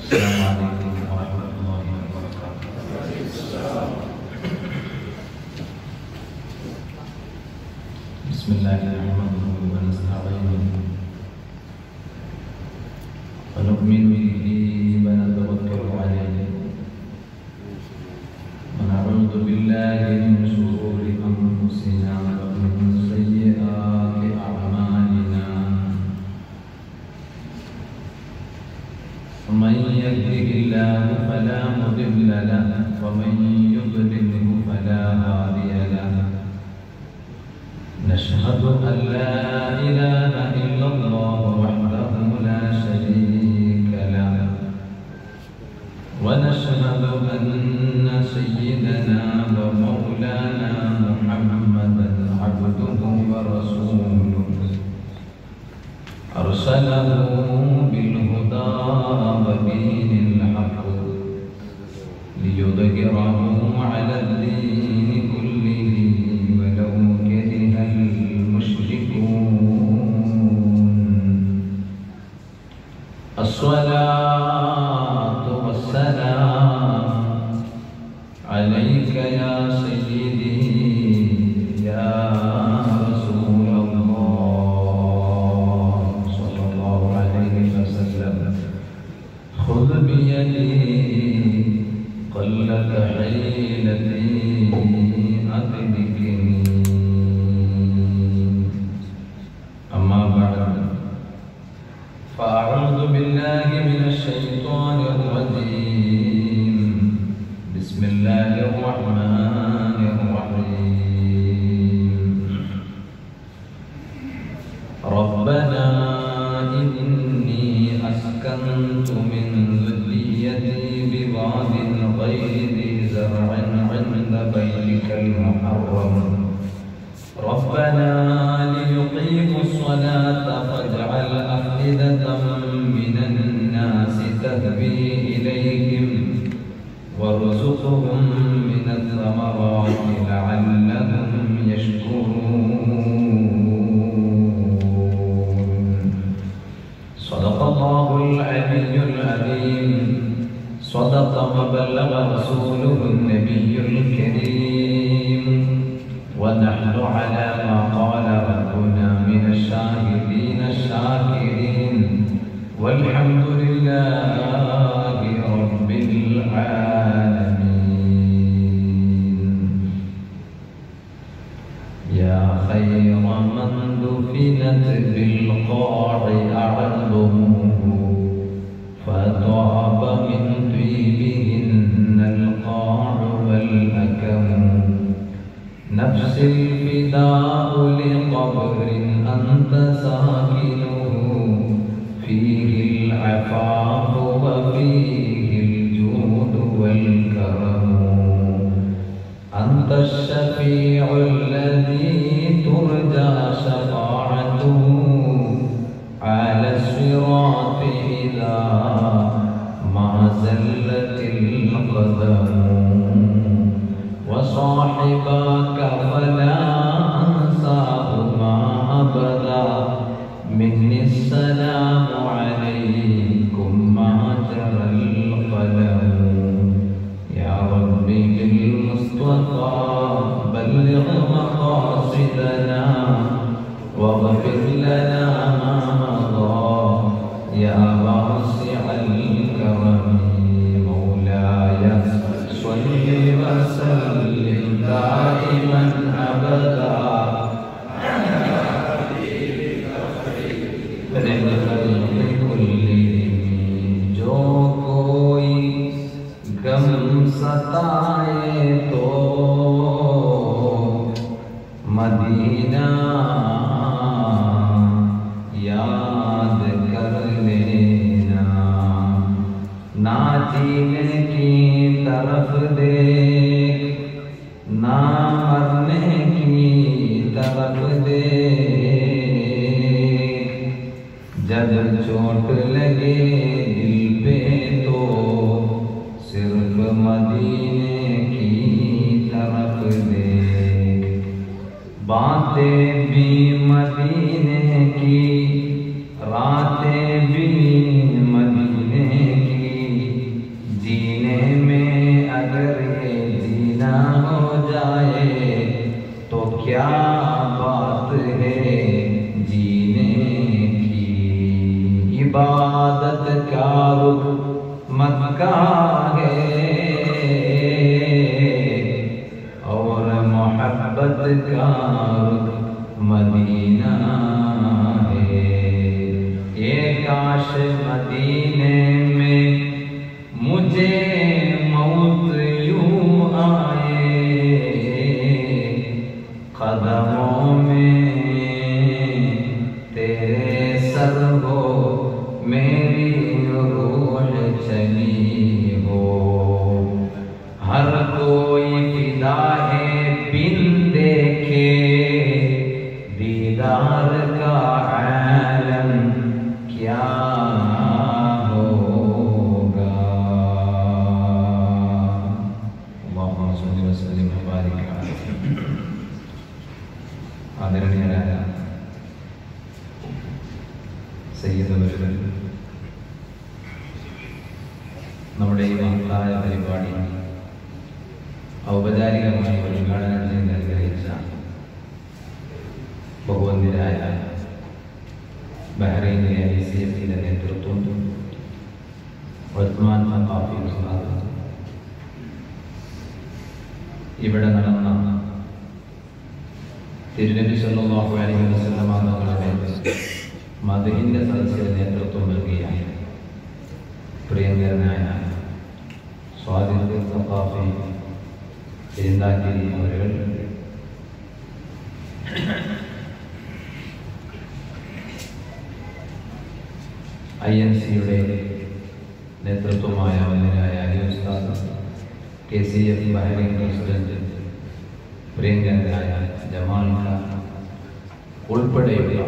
السلام عليكم ورحمة الله وبركاته بسم الله نحمده ونستعينه ونؤمن به ونتوكل عليه ونعوذ بالله من شرور أنفسنا ومن سيئات أعمالنا ومن يهده الله فلا مضل له ومن يضلله فلا هادي له نشهد أن لا إله إلا الله وحده لا شريك له ونشهد أن سيدنا ومولانا محمدا عبده ورسوله أرسله بالهدى ودين الحق ليظهره على الدين كله ولو كره المشركون الصلاة والسلام عليك يا سيدي يا رسول الله صلى الله عليه وسلم خذ بيدي قلت حيلتي أدركني أما بعد فأعوذ بالله من الشيطان الرجيم بسم الله الرحمن الرحيم ربنا إني أسكنت من ذريتي بواد غير ذي زرع عند بيتك المحرم ربنا ليقيموا الصلاة فاجعل أفئدة من الناس تهوي إليهم وارزقهم من الثمرات لعلهم يشكرون صدق الله العلي العظيم صدق وبلغ رسوله النبي الكريم ونحن على ما قال ربنا من الشاهدين الشاكرين والحمد لله رب العالمين يا خير من دفنت بالقاع أعظمه فطاب من طيبهن القاع والأكم نفس الفداء لقبر أنت ساكنه فيه العفاف وفيه الجود والكرم أنت الشفيع الذي ترجى شفاعته على الصراط إذا ما زلت القدم وصاحباك فلا أنساهما أبدا مني السلام عليكم ما جرى القلم يا ربي بالمصطفى بلغ مقاصدنا واغفر لنا ما مضى يا واسع الكرم مولاي صل وسلم دائما ابدا जो कोई गम सताए तो मदीना याद कर लेना ना जीने की तरफ देख ना मरने की तरफ देख जब चोट लगे दिल पे तो सिर्फ मदीने की तरफ दे बातें भी मदीने की रातें भी मदीने की इबादत का रुख मक्का है और मोहब्बत का रुख मदीना है ये काश मदीने में मुझे मौत यूं आए कदमों में तेरे सर हो मेरी रूह चली हो हर कोई फिदा है बिन देखे दीदार का आलम क्या होगा अल्लाहुम्मा सल्लि वसल्लिम वबारिक अलैहि ആദരണീയരായ സയ്യിദവരുകൾ നമ്മുടെ ഈ മഹത്തായ പരിപാടി ഔപചാരികമായി ഉദ്ഘാടനം ചെയ്ത് അനുഗ്രഹിച്ച ബഹുവന്യരായ ബഹ്റൈനിലെ ഐ സി എഫിൻ്റെ നേതൃത്വം ഉസ്മാൻ സഖാഫി ഉസ്താദ് ഇവിടെ നടന്ന തിരുനബി സല്ലല്ലാഹു അലൈഹി വസല്ലം തങ്ങളുടെ മദഹിന്റെ സദസ്സിന് നേതൃത്വം നൽകിയ പ്രിയങ്കരനായ സ്വാതന്ത്ര്യ സഖാഫി പെരുന്താക്കിരി അവരുകൾ ഐ എൻ സിയുടെ നേതൃത്വമായ വന്യരായ അലി ഉസ്താദ് K C F Bahrain president പ്രിയങ്കരനായ ജമാൽ ഖാൻ ഉൾപ്പെടെയുള്ള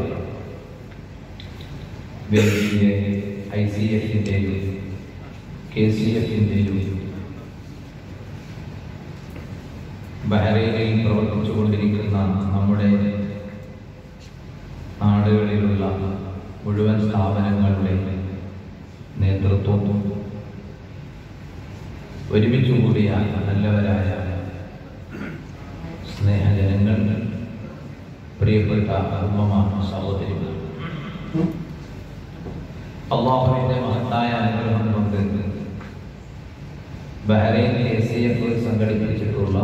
വേദിയിലെ ഐ സി എഫിൻ്റെയും കെ സി എഫിൻ്റെയും ബഹ്റൈനിൽ പ്രവർത്തിച്ചുകൊണ്ടിരിക്കുന്ന നമ്മുടെ നാടുകളിലുള്ള മുഴുവൻ സ്ഥാപനങ്ങളുടെ നേതൃത്വം ഒരുമിച്ച് കൂടിയ നല്ലവരായ സ്നേഹജനങ്ങൾ പ്രിയപ്പെട്ട ഉമ്മമാ സഹോദരികൾ അള്ളാഹുവിന്റെ മഹത്തായ അനുഗ്രഹം കൊണ്ട് ബഹ്റൈൻ കെ സി എഫ് സംഘടിപ്പിച്ചിട്ടുള്ള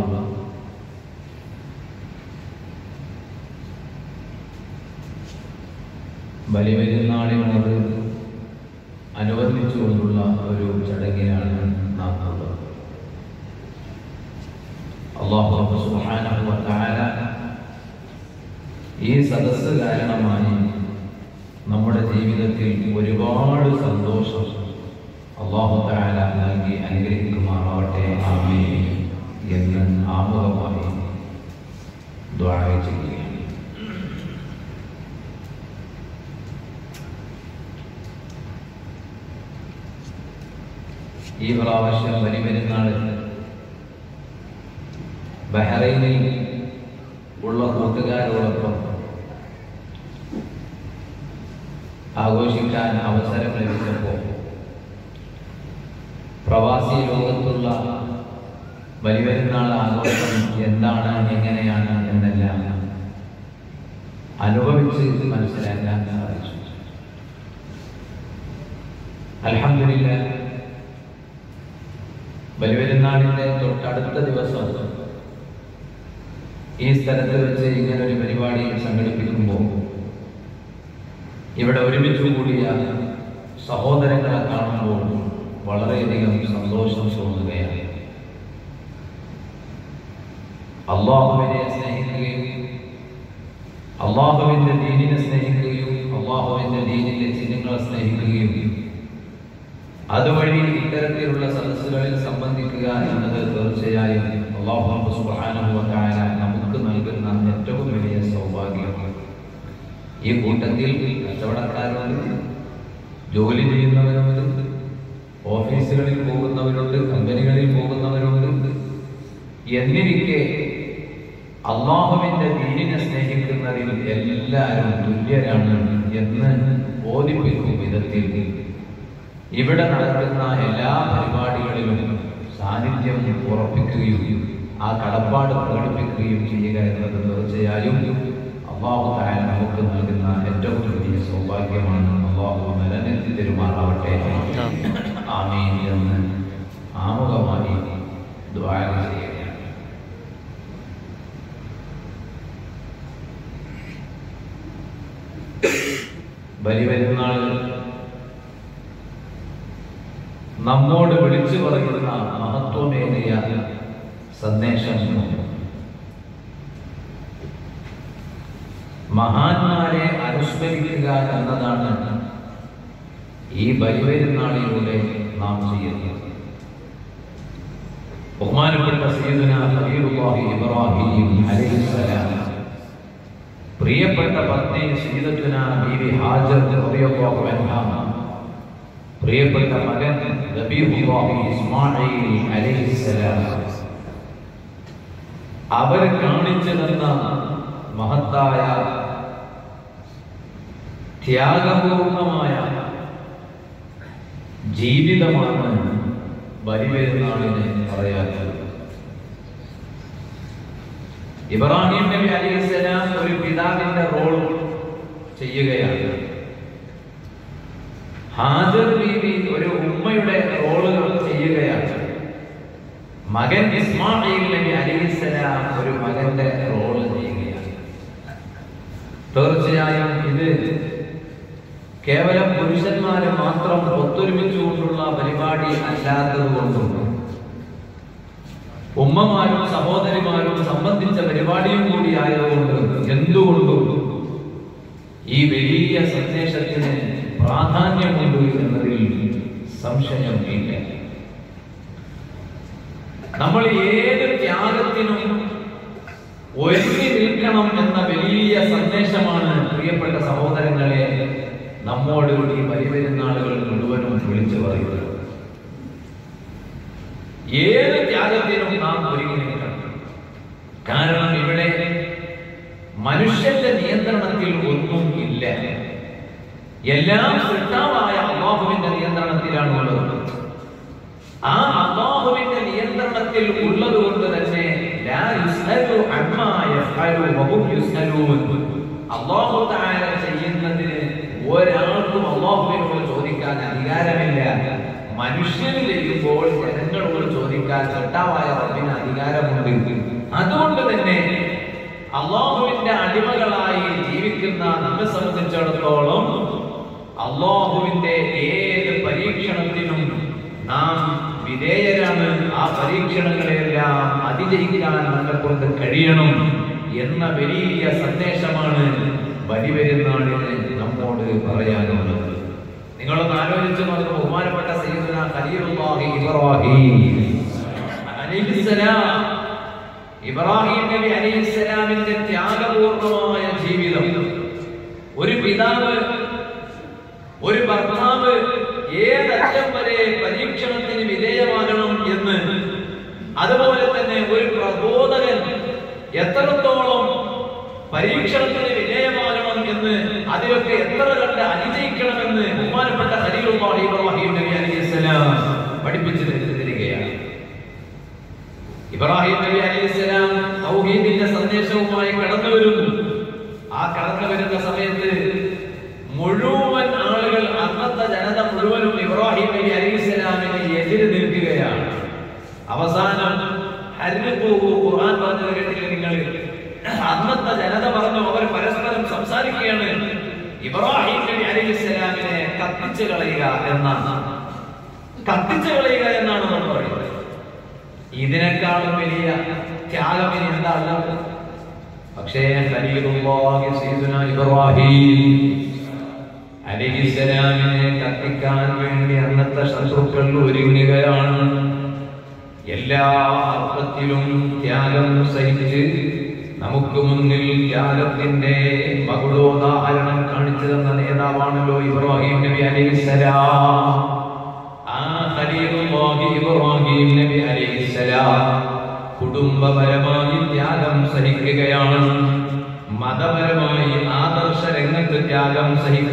ബലിപെരുന്നാളിനോട് അനുബന്ധിച്ചുകൊണ്ടുള്ള ഒരു ചടങ്ങിനാണ് നാം ഉള്ളത് അള്ളാഹു സുബ്ഹാനഹു വ തആല ഈ സദസ്സ് കാരണമായി നമ്മുടെ ജീവിതത്തിൽ ഒരുപാട് സന്തോഷം അള്ളാഹു തആല നൽകി അനുഗ്രഹിക്കുമാറാവട്ടെ ആമീൻ എന്ന് ആമുഖമായി ദ്വാര ചെയ്യുകയാണ് ഈ പ്രാവശ്യം ബലിപെരുന്നാൾ ബഹ്റൈനിൽ ഉള്ള കൂട്ടുകാരോടൊപ്പം ആഘോഷിക്കാൻ അവസരം ലഭിച്ചപ്പോൾ പ്രവാസി ലോകത്തുള്ള ബലിപെരുന്നാൾ ആഘോഷം എന്താണ് എങ്ങനെയാണ് എന്നെല്ലാം അനുഭവിച്ച് മനസ്സിലാക്കാൻ സാധിച്ചു അലഹമില്ല ബലിപെരുന്നാളിന്റെ തൊട്ടടുത്ത ദിവസം ഈ സ്ഥലത്ത് വെച്ച് ഇങ്ങനെ ഒരു പരിപാടി സംഘടിപ്പിക്കുമ്പോൾ ഇവിടെ ഒരുമിച്ച് കൂടിയ സഹോദരങ്ങളെ കാണുമ്പോൾ വളരെയധികം സന്തോഷം തോന്നുകയാണ് അള്ളാഹുവിനെ സ്നേഹിക്കുകയും അള്ളാഹുവിന്റെ ദീനിനെ സ്നേഹിക്കുകയും അള്ളാഹുവിന്റെ ദീനിന്റെ ചിഹ്നങ്ങളെ സ്നേഹിക്കുകയും അതുവഴി ഇത്തരത്തിലുള്ള സദസ്സുകളിൽ സംബന്ധിക്കുക എന്നത് തീർച്ചയായും അള്ളാഹു സുബ്ഹാനഹു വ തആല നമുക്ക് നൽകുന്ന ഏറ്റവും വലിയ സൗഭാഗ്യമാണ് ഈ കൂട്ടത്തിൽ കച്ചവടക്കാരുണ്ട് ജോലി ചെയ്യുന്നവരുണ്ട് ഓഫീസുകളിൽ പോകുന്നവരുണ്ട് കമ്പനികളിൽ പോകുന്നവരുണ്ട് എന്നിരിക്കെ അള്ളാഹുവിന്റെ ദീനിനെ സ്നേഹിക്കുന്നതിൽ എല്ലാവരും തുല്യരാണ് എന്ന് ബോധിപ്പിക്കും വിധത്തിൽ ഇവിടെ നടക്കുന്ന എല്ലാ പരിപാടികളിലും സാന്നിധ്യം ഉറപ്പിക്കുകയും ആ കടപ്പാട് പ്രകടിപ്പിക്കുകയും ചെയ്യുക എന്നത് തീർച്ചയായും അള്ളാഹു താൻ നമുക്ക് നൽകുന്ന ഏറ്റവും വലിയ സൗഭാഗ്യമാണ് അള്ളാഹു നിലനിർത്തി തരുമാറാവട്ടെ ആമീൻ എന്ന് ആമുഖമായി ദ്വാര ചെയ്യുകയാണ് ബലി പെരുന്നാൾ നമ്മോട് വിളിച്ചു പറയുന്ന മഹത്വമേറിയ സന്ദേശം മഹാന്മാരെ അനുസ്മരിക്കുക എന്നതാണ് ഈ ബലിപെരുന്നാളിലൂടെ നാം ചെയ്യുന്നത് ബഹുമാനപ്പെട്ട സയ്യിദുന ഖലീലുല്ലാഹി ഇബ്രാഹിം അലൈഹിസ്സലാം പ്രിയപ്പെട്ട പത്നി സീതത്തുന ബീവി ഹാജർ റളിയല്ലാഹു അൻഹ പ്രിയപ്പെട്ട മകൻ നബീഹുല്ലാഹി ഇസ്മാഈൽ അലൈഹിസ്സലാം അവർ കാണിച്ചു തന്ന മഹത്തായ ത്യാഗപൂർണമായ ജീവിതമാണ് ബലിപെരുന്നാളിന് പറയാത്തത് ഇബ്രാഹിം നബി അലൈഹിസ്സലാം ഒരു പിതാവിന്റെ റോൾ ചെയ്യുകയാണ് ഹാജർ ബീവി ഒരു ഉമ്മയുടെ റോളുകൾ ചെയ്യുകയാണ് മകൻ ഇസ്മായിൽ നബി അലൈഹിസ്സലാം ഒരു മകന്റെ റോൾ ചെയ്യുകയാണ് തീർച്ചയായും ഇത് കേവലം പുരുഷന്മാരെ മാത്രം ഒത്തൊരുമിച്ചുകൊണ്ടുള്ള പരിപാടി അല്ലാത്തത് കൊണ്ടും ഉമ്മമാരും സഹോദരിമാരും സംബന്ധിച്ച പരിപാടിയും കൂടി ആയതുകൊണ്ട് എന്തുകൊണ്ടും ഈ വലിയ സന്ദേശത്തിന് പ്രാധാന്യമുണ്ട് എന്നതിൽ സംശയം ഇല്ല നമ്മൾ ഏത് ത്യാഗത്തിനും ഒരുങ്ങി നിൽക്കണം എന്ന വലിയ സന്ദേശമാണ് പ്രിയപ്പെട്ട സഹോദരങ്ങളെ നമ്മോട് ഈ പരിപെരുന്നാളുകൾ മുഴുവനും വിളിച്ചു പറയുന്നത് ഏത് ത്യാഗത്തിനും നാം ഒരുങ്ങി നിൽക്കണം കാരണം ഇവിടെ മനുഷ്യന്റെ നിയന്ത്രണത്തിൽ ഒന്നും ഇല്ല എല്ലാം സൃഷ്ടാവായ അള്ളാഹുവിന്റെ നിയന്ത്രണത്തിലാണ് ഉള്ളത് ആ അള്ളാഹുവിന്റെ നിയന്ത്രണത്തിൽ ഉള്ളത് കൊണ്ട് തന്നെ ലാ യുസ്അലു അമ്മാ യഫ്അലു വഹും യുസ്അലൂൻ അള്ളാഹു തആല ചെയ്യുന്നതിന് ഒരാൾക്കും അള്ളാഹുവിനോട് ചോദിക്കാൻ അധികാരമില്ല മനുഷ്യന് ചെയ്യുമ്പോൾ ജനങ്ങളോട് ചോദിക്കാൻ സൃഷ്ടാവായ റബ്ബിന് അധികാരമുണ്ട് അതുകൊണ്ട് തന്നെ അള്ളാഹുവിന്റെ അടിമകളായി ജീവിക്കുന്ന നമ്മെ സംബന്ധിച്ചിടത്തോളം അള്ളാഹുവിന്റെ ഏത് പരീക്ഷണത്തിനും നാം വിധേയരാണ് ആ പരീക്ഷണങ്ങളെല്ലാം അതിജയിക്കാൻ നമ്മളെ കൊണ്ട് കഴിയണം എന്ന വലിയ സന്ദേശമാണ് ബലിപെരുന്നാളിന് നമ്മോട് പറയാനുള്ളത് നിങ്ങളൊന്ന് ആലോചിച്ച് നോക്കുക ബഹുമാനപ്പെട്ട സയ്യിദുന ഖലീലുല്ലാഹി ഇബ്രാഹിം അലൈഹിസ്സലാം ഇബ്രാഹിം നബി അലൈഹിസ്സലാമിന്റെ ത്യാഗപൂർണമായ ജീവിതം ഒരു പിതാവ് ഒരു ഭർത്താവ് ഏതറ്റം വരെ പരീക്ഷണത്തിന് വിധേയമാകണം എന്ന് അതുപോലെ തന്നെ ഒരു പ്രബോധകൻ എത്രത്തോളം പരീക്ഷണത്തിന് വിധേയമാകണം എന്ന് അതിലൊക്കെ എത്ര കണ്ട് അതിജയിക്കണമെന്ന് ബഹുമാനപ്പെട്ട ഖലീലുല്ലാഹി ഇബ്രാഹിം നബി അലൈഹിസ്സലാം പഠിപ്പിച്ചു തരികയാണ് ഇബ്രാഹിം നബി അലൈഹിസ്സലാം തൗഹീദിന്റെ സന്ദേശവുമായി കടന്നു വരുന്നു ആ കടന്നു വരുന്ന സമയത്ത് മുഴുവൻ ആളുകൾ അന്നത്തെ ജനത മുഴുവനും ഇബ്രാഹിം നബി അലൈഹിസ്സലാമിനെ എതിര് നിൽക്കുകയാണ് അവസാനം ഹരിപ്പൂവു ഖുർആൻ പറഞ്ഞത് കേട്ടില്ല നിങ്ങൾ അന്നത്തെ ജനത പറഞ്ഞു അവർ പരസ്പരം സംസാരിക്കുകയാണ് ഇബ്രാഹിം നബി അലൈഹിസ്സലാമിനെ കത്തിച്ചു കളയുക എന്നാണ് കത്തിച്ചു കളയുക എന്നാണ് നമ്മൾ പറയുന്നത് ഇതിനേക്കാളും വലിയ ത്യാഗം ഇനി എന്താ ഉള്ളത് പക്ഷേ ഖലീലുള്ളാഹി സയ്യിദുനാ ഇബ്രാഹിം അലൈഹിസ്സലാമിനെ കത്തിക്കാൻ വേണ്ടി അന്നത്തെ ശത്രുക്കൾ ഒരുങ്ങുകയാണ് എല്ലാ അർത്ഥത്തിലും ത്യാഗം സഹിച്ച് നമുക്ക് മുന്നിൽ ത്യാഗത്തിന്റെ മകുടോദാഹരണം കാണിച്ചു തന്ന നേതാവാണല്ലോ ഇബ്രാഹിം നബി അലൈഹിസ്സലാം ആ ഖലീലുള്ളാഹി ഇബ്രാഹിം നബി അലൈഹിസ്സലാം കുടുംബപരമായി ത്യാഗം സഹിക്കുകയാണ് മതപരമായി ആദർശ രംഗത്ത് ത്യാഗം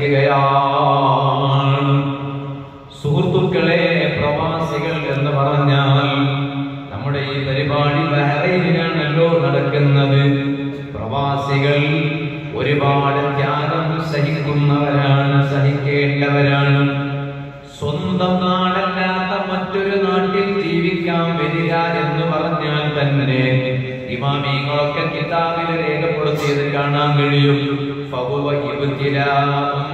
സഹിക്കുകയാണ് സുഹൃത്തുക്കളെ പ്രവാസികൾ എന്ന് പറഞ്ഞാൽ നമ്മുടെ ഈ പരിപാടി ബഹ്റൈനിലാണല്ലോ നടക്കുന്നത് പ്രവാസികൾ ഒരു ഒരുപാട് ത്യാഗം സഹിക്കുന്നവരാണ് സഹിക്കേണ്ടവരാണ് സ്വന്തം നാടല്ലാത്ത മറ്റൊരു നാട്ടിൽ ജീവിക്കാൻ വരിക എന്ന് പറഞ്ഞാൽ തന്നെ ഇമാമിങ്ങളൊക്കെ കിതാബിൽ രേഖപ്പെടുത്തിയത് കാണാൻ കഴിയും ഫഹുവ ഇബ്തിലാഉം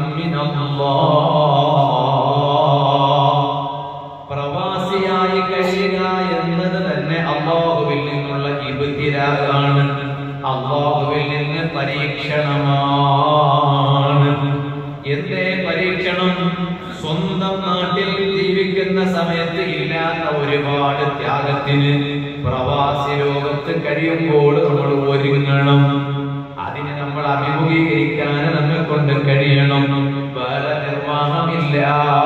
മിനല്ലാഹ്. പ്രവാസിയായി കഴിയുക എന്നത് തന്നെ അള്ളാഹുവിൽ നിന്നുള്ള ഇബ്തിലാഖാണ് അള്ളാഹുവിൽ നിന്ന് പരീക്ഷണമാണ് എന്തേ പരീക്ഷണം സ്വന്തം നാട്ടിൽ ജീവിക്കുന്ന സമയത്ത് ഇല്ലാത്ത ഒരുപാട് ത്യാഗത്തിന് പ്രവാസി ലോകത്ത് കഴിയുമ്പോൾ നമ്മൾ ഒരുങ്ങണം അതിന് നമ്മൾ അഭിമുഖീകരിക്കാൻ നമ്മെ കൊണ്ട് കഴിയണം വേറെ നിർവാഹമില്ല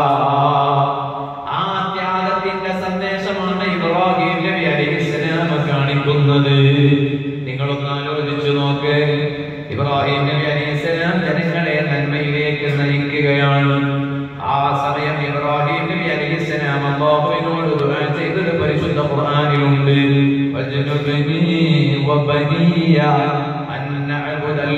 ആ ത്യാഗത്തിന്റെ സന്ദേശമാണ് ഇബ്രാഹിം നബി അലൈഹിസ്സലാം കാണിക്കുന്നത് നിങ്ങളൊന്ന് ആലോചിച്ചു നോക്ക് ഇബ്രാഹിം നബി അലൈഹിസ്സലാം ജനങ്ങളെ നന്മയിലേക്ക് നയിക്കുകയാണ് ആ സമയം ഇബ്രാഹിം നബി അലൈഹിസ്സലാം അല്ലാഹുവിനോട് ദുആ ചെയ്തത് പരിശുദ്ധ ഖുർആനിലുണ്ട് വജ്നുബ്നി വബനിയ അൻ നഅബുദൽ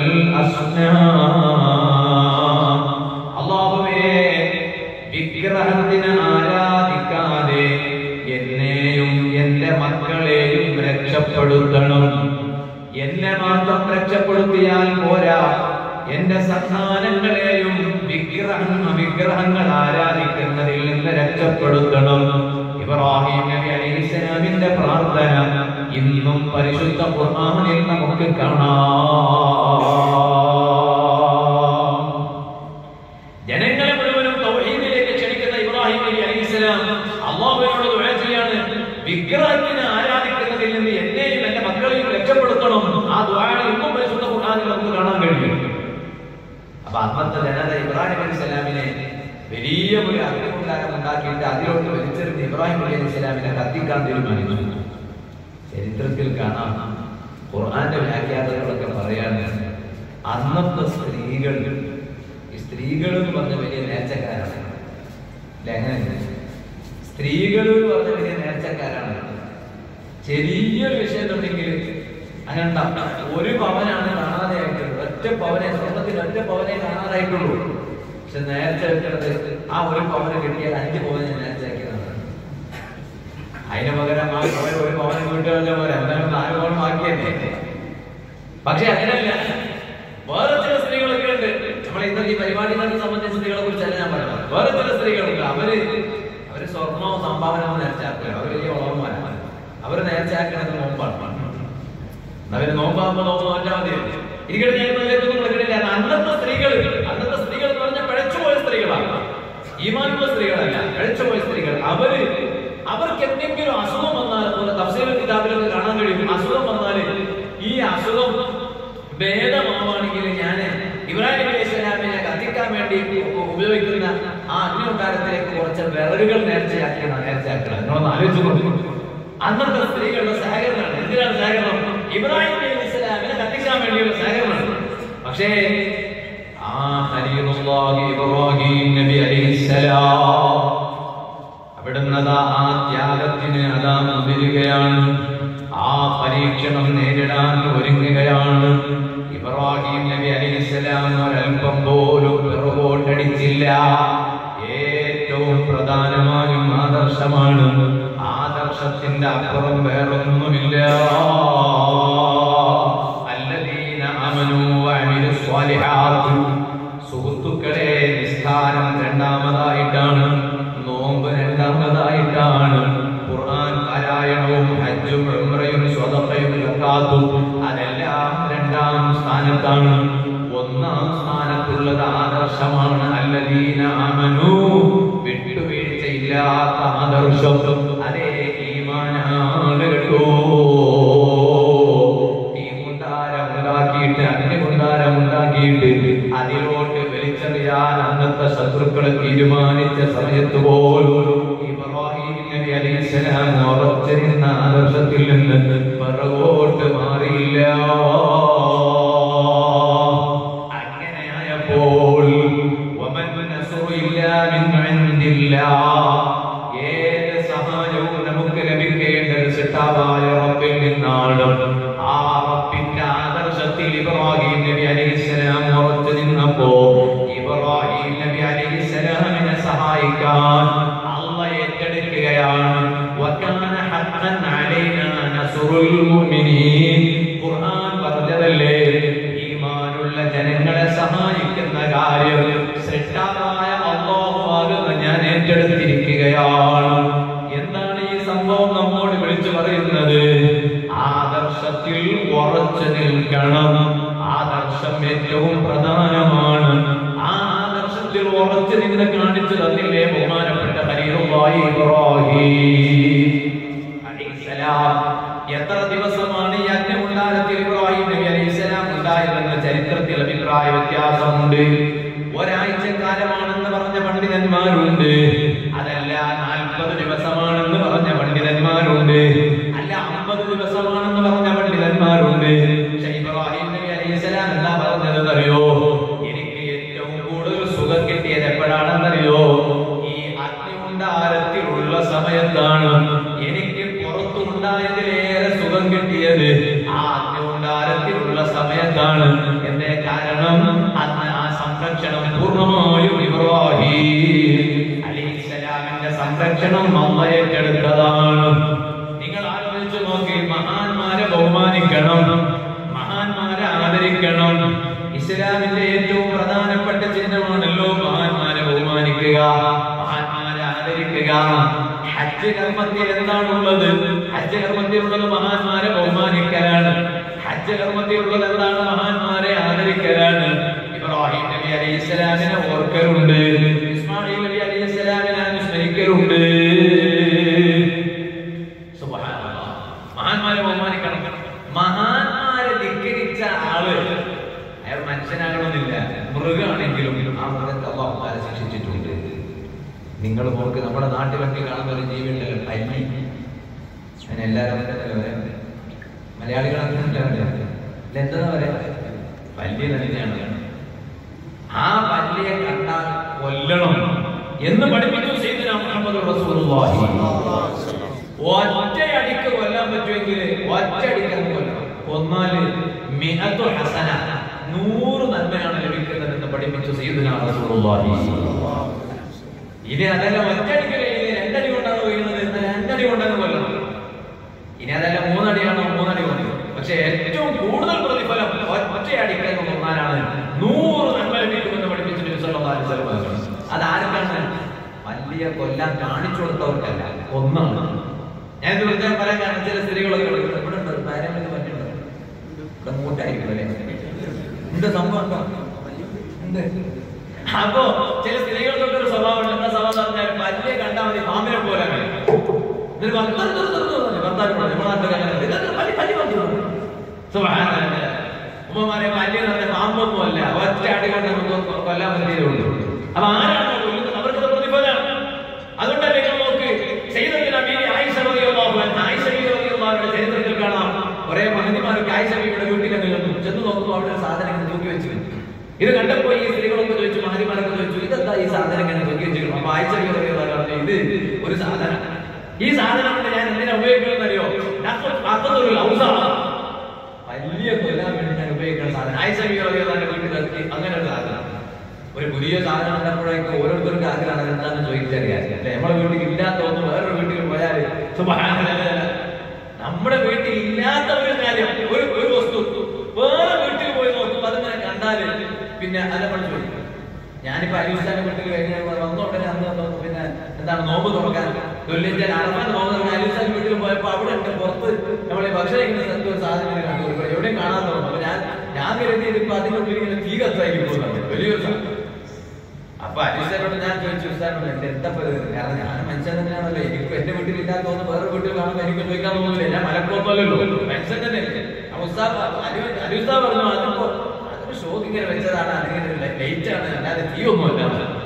അസ്നാം അല്ലാഹുവേ വിഗ്രഹത്തിന് ആരാധിക്കാതെ എന്നെയും എന്റെ മക്കളെയും രക്ഷപ്പെടുത്തണം എന്നെ മാത്രം രക്ഷപ്പെടുത്തിയാൽ പോരാ എന്റെ സന്താനങ്ങളെയും വിഗ്രഹം വിഗ്രഹങ്ങൾ ആരാധിക്കുന്നതിൽ നിന്ന് രക്ഷപ്പെടുത്തണം ഇബ്രാഹിം നബി അലൈഹിസ്സലാമിന്റെ പ്രാർത്ഥന ഇന്നും പരിശുദ്ധ ഖുർആനിൽ നമുക്ക് കാണാം ജനങ്ങളെ മുഴുവനും തൗഹീദിലേക്ക് ക്ഷണിക്കുന്ന ഇബ്രാഹിം നബി അലൈഹിസ്സലാം അള്ളാഹുവിനോട് ദുആ ചെയ്യാണ് വിഗ്രഹത്തിനെ ആരാധിക്കുന്നതിൽ നിന്ന് എന്നെയും എന്റെ മക്കളെയും രക്ഷപ്പെടുത്തണം ആ ദുആ ഇന്നും പരിശുദ്ധ ഖുർആനിൽ നമുക്ക് കാണാൻ കഴിയും അപ്പൊ അന്നത്തെ ജനത ഇബ്രാഹിം അലൈഹി സ്വലാമിനെ വലിയ ഒരു അഗ്നികുണ്ടാരം ഉണ്ടാക്കിയിട്ട് അതിലോട്ട് വലിച്ചെറിഞ്ഞ് ഇബ്രാഹിം അലൈഹി സ്വലാമിനെ കത്തിക്കാൻ തീരുമാനിച്ചു ചരിത്രത്തിൽ കാണാം ഖുർആന്റെ വ്യാഖ്യാതങ്ങളൊക്കെ പറയാണ് അന്നത്തെ സ്ത്രീകൾ ഈ സ്ത്രീകൾ എന്ന് പറഞ്ഞ വലിയ നേർച്ചക്കാരാണ് അല്ലെ അങ്ങനെ സ്ത്രീകൾ എന്ന് പറഞ്ഞ വലിയ നേർച്ചക്കാരാണ് ചെറിയൊരു വിഷയം ഉണ്ടെങ്കിൽ അങ്ങനെ ഉണ്ടാവും. ഒരു പവനാണ് കാണാതെ ആയിട്ടുള്ളത് ഒറ്റ പവനെ സ്വർണത്തിൽ ഒറ്റ പവനെ കാണാതായിട്ടുള്ളൂ പക്ഷെ നേരത്തെ വെക്കുന്നത് ആ ഒരു പവന് കിട്ടിയാൽ അഞ്ച് പവനെ നേരത്തെ ആക്കിയതാണ് അതിന് പകരം ആ പവൻ ഒരു പവന് വീട്ടുകളിലെ പോലെ എന്തായാലും നാല് പവൻ ബാക്കിയല്ലേ പക്ഷെ അങ്ങനെയല്ല വേറെ ചില സ്ത്രീകളൊക്കെ ഉണ്ട് നമ്മളെ ഇന്നത്തെ ഈ പരിപാടികളെ സംബന്ധിച്ച സ്ത്രീകളെ കുറിച്ചല്ല ഞാൻ പറയുന്നത് വേറെ ചില സ്ത്രീകളുണ്ട് അവര് അവര് സ്വർണവും സംഭാവനവും നേർച്ചയാക്കുക അവർ വലിയ ഓർമ്മമാണ് അവര് നേർച്ചയാക്കുന്നത് നോമ്പാണ് അവര് നോമ്പാകുമ്പോ നോമ്പ് മാറ്റാൻ മതി ഇരിക്കട്ടെ ഞാൻ ഇതിലേക്കൊന്നും വിളിക്കണില്ല അന്നത്തെ സ്ത്രീകൾ അന്നത്തെ സ്ത്രീകൾ എന്ന് പറഞ്ഞാൽ പിഴച്ചുപോയ സ്ത്രീകളാണ് ഈമാനുള്ള സ്ത്രീകളല്ല പിഴച്ചുപോയ സ്ത്രീകൾ അവര് അവർക്ക് എന്തെങ്കിലും അസുഖം വന്നാൽ പോലെ തഫ്സീൽ കിതാബിലൊക്കെ കാണാൻ കഴിയും അസുഖം വന്നാല് ഈ അസുഖം ഭേദമാവാണെങ്കിൽ ഞാൻ ഇബ്രാഹിം അലൈഹി സ്വലാമിനെ കത്തിക്കാൻ വേണ്ടി ഉ- ഉപയോഗിക്കുന്ന ആ അഗ്നികൊട്ടാരത്തിലേക്ക് കുറച്ച് വിറകുകൾ നേർച്ചയാക്കിയാണ് നേർച്ചയാക്കണം നിങ്ങളൊന്ന് ആലോചിച്ചു അന്നത്തെ സ്ത്രീകളുടെ സഹകരണമാണ് എന്തിനാണ് സഹകരണം ഇബ്രാഹിം അലൈഹി സ്വലാമിനെ കത്തിക്കാൻ വേണ്ടിയുള്ള സഹകരണമാണ് പക്ഷേ ആ ഖലീലുള്ളാഹി ഇബ്രാഹിം നബി അലൈഹിസ്സലാം അവിടുന്ന് അതാ ആ ത്യാഗത്തിന് അതാ മുതിരുകയാണ് ആ പരീക്ഷണം നേരിടാൻ ഒരുങ്ങുകയാണ് ഇബ്രാഹിം നബി അലൈഹിസ്സലാം ഒരൽപ്പം പോലും പിറകോട്ടടിച്ചില്ല ഏറ്റവും പ്രധാനമായും ആദർശമാണ് ആദർശത്തിന്റെ അപ്പുറം വേറൊന്നുമില്ല അല്ലദീന അമനു വഅമിലു സ്വാലിഹാത്ത് സുഹൃത്തുക്കളെ നിസ്കാരം രണ്ടാമതായിട്ടാണ് നോമ്പ് രണ്ടാമതായിട്ടാണ് ഖുർആൻ പാരായണവും ഹജ്ജും ഉംറയും സ്വതക്കയും സക്കാത്തും അതെല്ലാം രണ്ടാം സ്ഥാനത്താണ് ഒന്നാം സ്ഥാനത്തുള്ളത് ആദർശമാണ് അല്ലദീന അമനു വിട്ടുവീഴ്ചയില്ലാത്ത ആദർശം അതേ ഈമാനാണ് കേട്ടോ തീമുണ്ടാരം ഉണ്ടാക്കിയിട്ട് അഗ്നികുണ്ടാരം ഉണ്ടാക്കിയിട്ട് അതിലോട്ട് വലിച്ചെറിയാൻ അന്നത്തെ ശത്രുക്കളെ തീരുമാനിച്ച സമയത്ത് പോലും ഇബ്രാഹിം നബി അലൈഹിസ്സലാം ഉറച്ചിരുന്ന ആദർശത്തിൽ നിന്ന് പിറകോട്ട് മാറിയില്ല അങ്ങനെയായപ്പോൾ വമൻ നസ്റു ഇല്ലാ മിൻ ഇൻദില്ലാഹ് ഏത് സഹായവും നമുക്ക് ലഭിക്കേണ്ടത് സിട്ടാവായ റബ്ബിൽ നിന്നാണ് ആ റബ്ബിന്റെ ആദർശത്തിൽ ഇബ്രാഹിം നബി അലൈഹിസ്സലാം സഹായിക്കാൻ അള്ള ഏറ്റെടുക്കുകയാണ് വകാന ഹഖൻ അലൈനാ നസ്റുൽ മുഅ്മിനീൻ ഖുർആൻ പറഞ്ഞതല്ലേ ഈമാനുള്ള ജനങ്ങളെ സഹായിക്കുന്ന കാര്യം സൃഷ്ടാവായ അള്ളാഹുവാകുന്ന ഞാൻ ഏറ്റെടുത്തിരിക്കുകയാണ് എന്താണ് ഈ സംഭവം നമ്മോട് വിളിച്ചു പറയുന്നത് ആദർശത്തിൽ ഉറച്ചു നിൽക്കണം ആദർശം ഏറ്റവും പ്രധാനമാണ് ആ ആദർശത്തിൽ ഉറച്ചു നിന്ന് കാണിച്ചു തന്നില്ലേ ബഹുമാനപ്പെട്ട ഖലീലുള്ളാഹി ഇബ്രാഹിം അലൈഹിസ്സലാം എത്ര ദിവസമാണ് ഈ അഗ്നികുണ്ടാരത്തിൽ ഇബ്രാഹിം നബി അലൈഹിസ്സലാം ഉണ്ടായതെന്ന് ചരിത്രത്തിൽ അഭിപ്രായ വ്യത്യാസമുണ്ട് ഒരാഴ്ച കാലമാണെന്ന് പറഞ്ഞ പണ്ഡിതന്മാരുണ്ട് അതല്ല നാൽപ്പത് ദിവസമാണെന്ന് പറഞ്ഞ പണ്ഡിതന്മാരുണ്ട് അല്ല അമ്പത് ദിവസമാണെന്ന് പറഞ്ഞ പണ്ഡിതന്മാരുണ്ട് പക്ഷേ ഇബ്രാഹിം നബി അലൈഹിസ്സലാം എന്താ പറഞ്ഞത് അറിയോ എനിക്ക് ഏറ്റവും കൂടുതൽ സുഖം കിട്ടിയത് എപ്പോഴാണെന്നറിയോ ഈ അഗ്നികുണ്ടാരത്തിലുള്ള സമയത്താണ് എനിക്ക് പുറത്തുണ്ടായതിലേറെ സുഖം കിട്ടിയത് ആ അഗ്നികുണ്ടാരത്തിലുള്ള സമയത്താണ് എന്റെ കാരണം അന്ന് ആ സംരക്ഷണം പൂർണ്ണമായും ഇബ്രാഹിം അലൈഹിസ്സലാമിന്റെ സംരക്ഷണം അമ്മ ഏറ്റെടുത്തതാണ് നിങ്ങൾ ആലോചിച്ചു നോക്കി മഹാന്മാരെ ബഹുമാനിക്കണം മഹാന്മാരെ ആദരിക്കണം ഇസ്ലാമിന്റെ ഏറ്റവും പ്രധാനപ്പെട്ട ചിഹ്നമാണല്ലോ മഹാന്മാരെ ബഹുമാനിക്കുക മഹാന്മാരെ ആദരിക്കുക ഹജ്ജ് കർമ്മത്തിൽ എന്താണുള്ളത് ഹജ്ജ് കർമ്മത്തിലുള്ളത് മഹാന്മാരെ ബഹുമാനിക്കലാണ് ഹജ്ജ് കർമ്മത്തിലുള്ളത് എന്താണ് മഹാന്മാരെ ആദരിക്കലാണ് ഇബ്രാഹിം നബി അലൈഹി സ്വലാമിനെ ഓർക്കലുണ്ട് ഇസ്മായിൽ നബി അലൈഹി സ്വലാമിനെ അനുസ്മരിക്കലുണ്ട് സുബ്ഹാനല്ലാഹ്. മഹാന്മാരെ ബഹുമാനിക്കണം മഹാന്മാരെ ധിക്കരിച്ച ആള് അയാൾ മനുഷ്യനാകണമെന്നില്ല മൃഗമാണെങ്കിലും ആ മൃഗത്തെ അള്ളാഹു താല ശിക്ഷിച്ചിട്ടുണ്ട് നിങ്ങൾ നോക്ക് നമ്മുടെ നാട്ടിലൊക്കെ കാണുന്ന ഒരു ജീവിയുണ്ടല്ലോ പല്ലി അതിന് എല്ലാവരും അങ്ങനെയല്ലേ പറയാ മലയാളികൾ അങ്ങനെയല്ലേ പറയാ ഇല്ല, എന്താ പറയാ പല്ലി തന്നെയാണ് ആ പല്ലിയെ കണ്ടാൽ കൊല്ലണം എന്ന് പഠിപ്പിച്ചു ചെയ്തു മുഹമ്മദ് റസൂലുള്ളാഹി ഒറ്റയടിക്ക് കൊല്ലാൻ പറ്റുമെങ്കിൽ ഒറ്റയടിക്ക് അങ്ങ് കൊല്ലണം കൊന്നാല് മിഅത്തു ഹസന നൂറ് നന്മയാണ് ലഭിക്കുന്നത് എന്ന് പഠിപ്പിച്ചു സയ്യിദുനാ റസൂലുള്ളാഹി ഇനി അതല്ല ഒറ്റയടിക്ക് കഴിഞ്ഞ് രണ്ടടി കൊണ്ടാണ് വീഴുന്നത് എന്നാൽ രണ്ടടി കൊണ്ടങ്ങ് കൊല്ലണം ഇനി അതല്ല മൂന്നടിയാണോ മൂന്നടി കൊണ്ട് പക്ഷെ ഏറ്റവും കൂടുതൽ പ്രതിഫലം ഒറ്റയടിക്ക് എന്ന് കൊന്നാലാണ് നൂറ് നന്മ ലഭിക്കുമെന്ന് പഠിപ്പിച്ചു നബി സല്ലല്ലാഹു അലൈഹി വസല്ലം അത് ആർക്കാണ് വലിയ കൊല്ലാൻ കാണിച്ചു കൊടുത്തവർക്കല്ല ഒന്നാണ് ഞാൻ ഇത് വെറുതെ പറയാൻ കാരണം ചില സ്ത്രീകളൊക്കെ വിളിക്കുന്നത് ഇവിടെ ഉണ്ട് പാരമ്പര്യം പറ്റുന്നുണ്ട് ഇവിടെ മൂട്ടായിരിക്കും അല്ലേ എന്ത് സംഭവം ഉണ്ടോ? ഉണ്ട്. അപ്പോ ചില സ്ത്രീകൾക്കൊക്കെ ഒരു സ്വഭാവം ഉണ്ട് എന്താ സ്വഭാവം എന്ന് പറഞ്ഞാൽ പല്ലിയെ കണ്ടാൽ മതി പാമ്പിനെ പോലെ അങ്ങനെ. എന്നിട്ട് ഭർത്താവ് "നിർത്ത്, നിർത്ത്, നിർത്ത്" എന്ന് പറഞ്ഞു. ഭർത്താവ് പറഞ്ഞു, "നമ്മുടെ നാട്ടിലൊക്കെ അങ്ങനെ ഉണ്ട്. "ഇതെന്താ പല്ലി, പല്ലി പല്ലി" എന്ന് പറഞ്ഞു. സുബ്ഹാനല്ലാഹ്. ഉമ്മമാരെ പല്ലി എന്ന് പറഞ്ഞാൽ പാമ്പൊന്നും അല്ല ഒറ്റ അടി കൊണ്ട് നമുക്ക് കൊല്ലാൻ പറ്റിയതേ ഉള്ളൂ അപ്പൊ ആരാണോ കൊല്ലുന്നത് അവർക്ക് പ്രതിഫലമാണ് അതുകൊണ്ടല്ലേ നിങ്ങൾ നോക്ക് സയ്യിദത്തുന ബീവി ആയിഷ റളിയല്ലാഹു അൻഹ ആയിഷ ബീവി റളിയല്ലാഹു അൻഹയുടെ ചരിത്രത്തിൽ കാണാം ഒരേ മഹതിമാർക്ക് ആയിഷ ബീവിയുടെ വീട്ടിൽ നിന്നു ചെന്ന് നോക്കുമ്പോൾ അവിടെ ഒരു സാധനം ഇങ്ങനെ തൂക്കി വെച്ചിരുന്നു ഇത് കണ്ടപ്പോ ഈ സ്ത്രീകളൊക്കെ ചോദിച്ചു മഹതിമാരൊക്കെ ചോദിച്ചു ഇതെന്താ ഈ സാധനം ഇങ്ങനെ തൂക്കി വെച്ചിരിക്കണം അപ്പൊ ആയിഷ ബീവി റളിയല്ലാഹു അൻഹ പറഞ്ഞു ഇത് ഒരു സാധനം ഈ സാധനം കൊണ്ട് ഞാൻ എന്തിനാ ഉപയോഗിക്കുന്നത് അറിയോ അക്കത്തൊരു ഔസാണ് വലിയ കൊല്ലാൻ വേണ്ടി ഞാൻ ഉപയോഗിക്കുന്ന സാധനം ആയിഷ ബീവി റളിയല്ലാഹു അൻഹയുടെ വീട്ടിൽ എത്തി അങ്ങനെ ഒരു സാധനം ഒരു പുതിയ സാധനം കണ്ടപ്പോഴേക്കും ഓരോരുത്തർക്ക് ആഗ്രഹമാണ് എന്താണെന്ന് ചോദിച്ചറിയാൻ അല്ലെ നമ്മുടെ വീട്ടിൽ ഇല്ലാത്ത ഒന്ന് വേറൊരു വീട്ടിൽ പോയാൽ സുബ്ഹാനല്ലാഹ്. നമ്മുടെ വീട്ടിൽ ഇല്ലാത്ത ഒരു കാര്യം ഒരു ഒരു വസ്തു വേറെ വീട്ടിൽ പോയി നോക്കുമ്പോൾ അതിങ്ങനെ കണ്ടാല് പിന്നെ അത് നമ്മൾ ചോദിക്കും ഞാനിപ്പോ അലീസാന്റെ വീട്ടിൽ കഴിഞ്ഞ വന്ന ഉടനെ അന്ന് വന്ന് പിന്നെ എന്താണ് നോമ്പ് തുറക്കാൻ തൊല്ലിച്ചാൽ അറഫാൻ നോമ്പ് തുറക്കാൻ അലീസാന്റെ വീട്ടിൽ പോയപ്പോ അവിടെ ഉണ്ട് പുറത്ത് നമ്മളെ ഭക്ഷണം ഇങ്ങനെ സ്ഥലത്ത് ഒരു സാധനം ഇങ്ങനെ കണ്ടു ഇപ്പൊ എവിടെയും കാണാൻ തോന്നും അപ്പൊ ഞാൻ ഞാൻ കരുതിയത് ഇപ്പൊ അതിനുള്ളിൽ ഇങ്ങനെ തീ കത്തായിരിക്കും പോകുന്നത് വലിയൊരു സാധനം അപ്പൊ അലീസാനോട് ഞാൻ ചോദിച്ചു ഉസ്താനോട് എന്റെ എന്താ ഇപ്പൊ ഇത്? കാരണം ഞാൻ മനുഷ്യൻ തന്നെയാണല്ലോ എനിക്ക് എന്റെ വീട്ടിൽ ഇല്ലാത്ത തോന്നുന്നു വേറെ വീട്ടിൽ കാണുമ്പോൾ എനിക്ക് ചോദിക്കാൻ തോന്നുന്നില്ല ഞാൻ മലക്കുഴപ്പമല്ലല്ലോ മനുഷ്യൻ തന്നെയല്ലേ അപ്പൊ ഉസ്താദ് അലീസാ പറഞ്ഞു അതിപ്പോ അതൊരു ഷോക്ക് ഇങ്ങനെ വെച്ചതാണ് അല്ലെങ്കിൽ ലൈറ്റ് ആണ് അല്ലാതെ തീ ഒന്നുമല്ല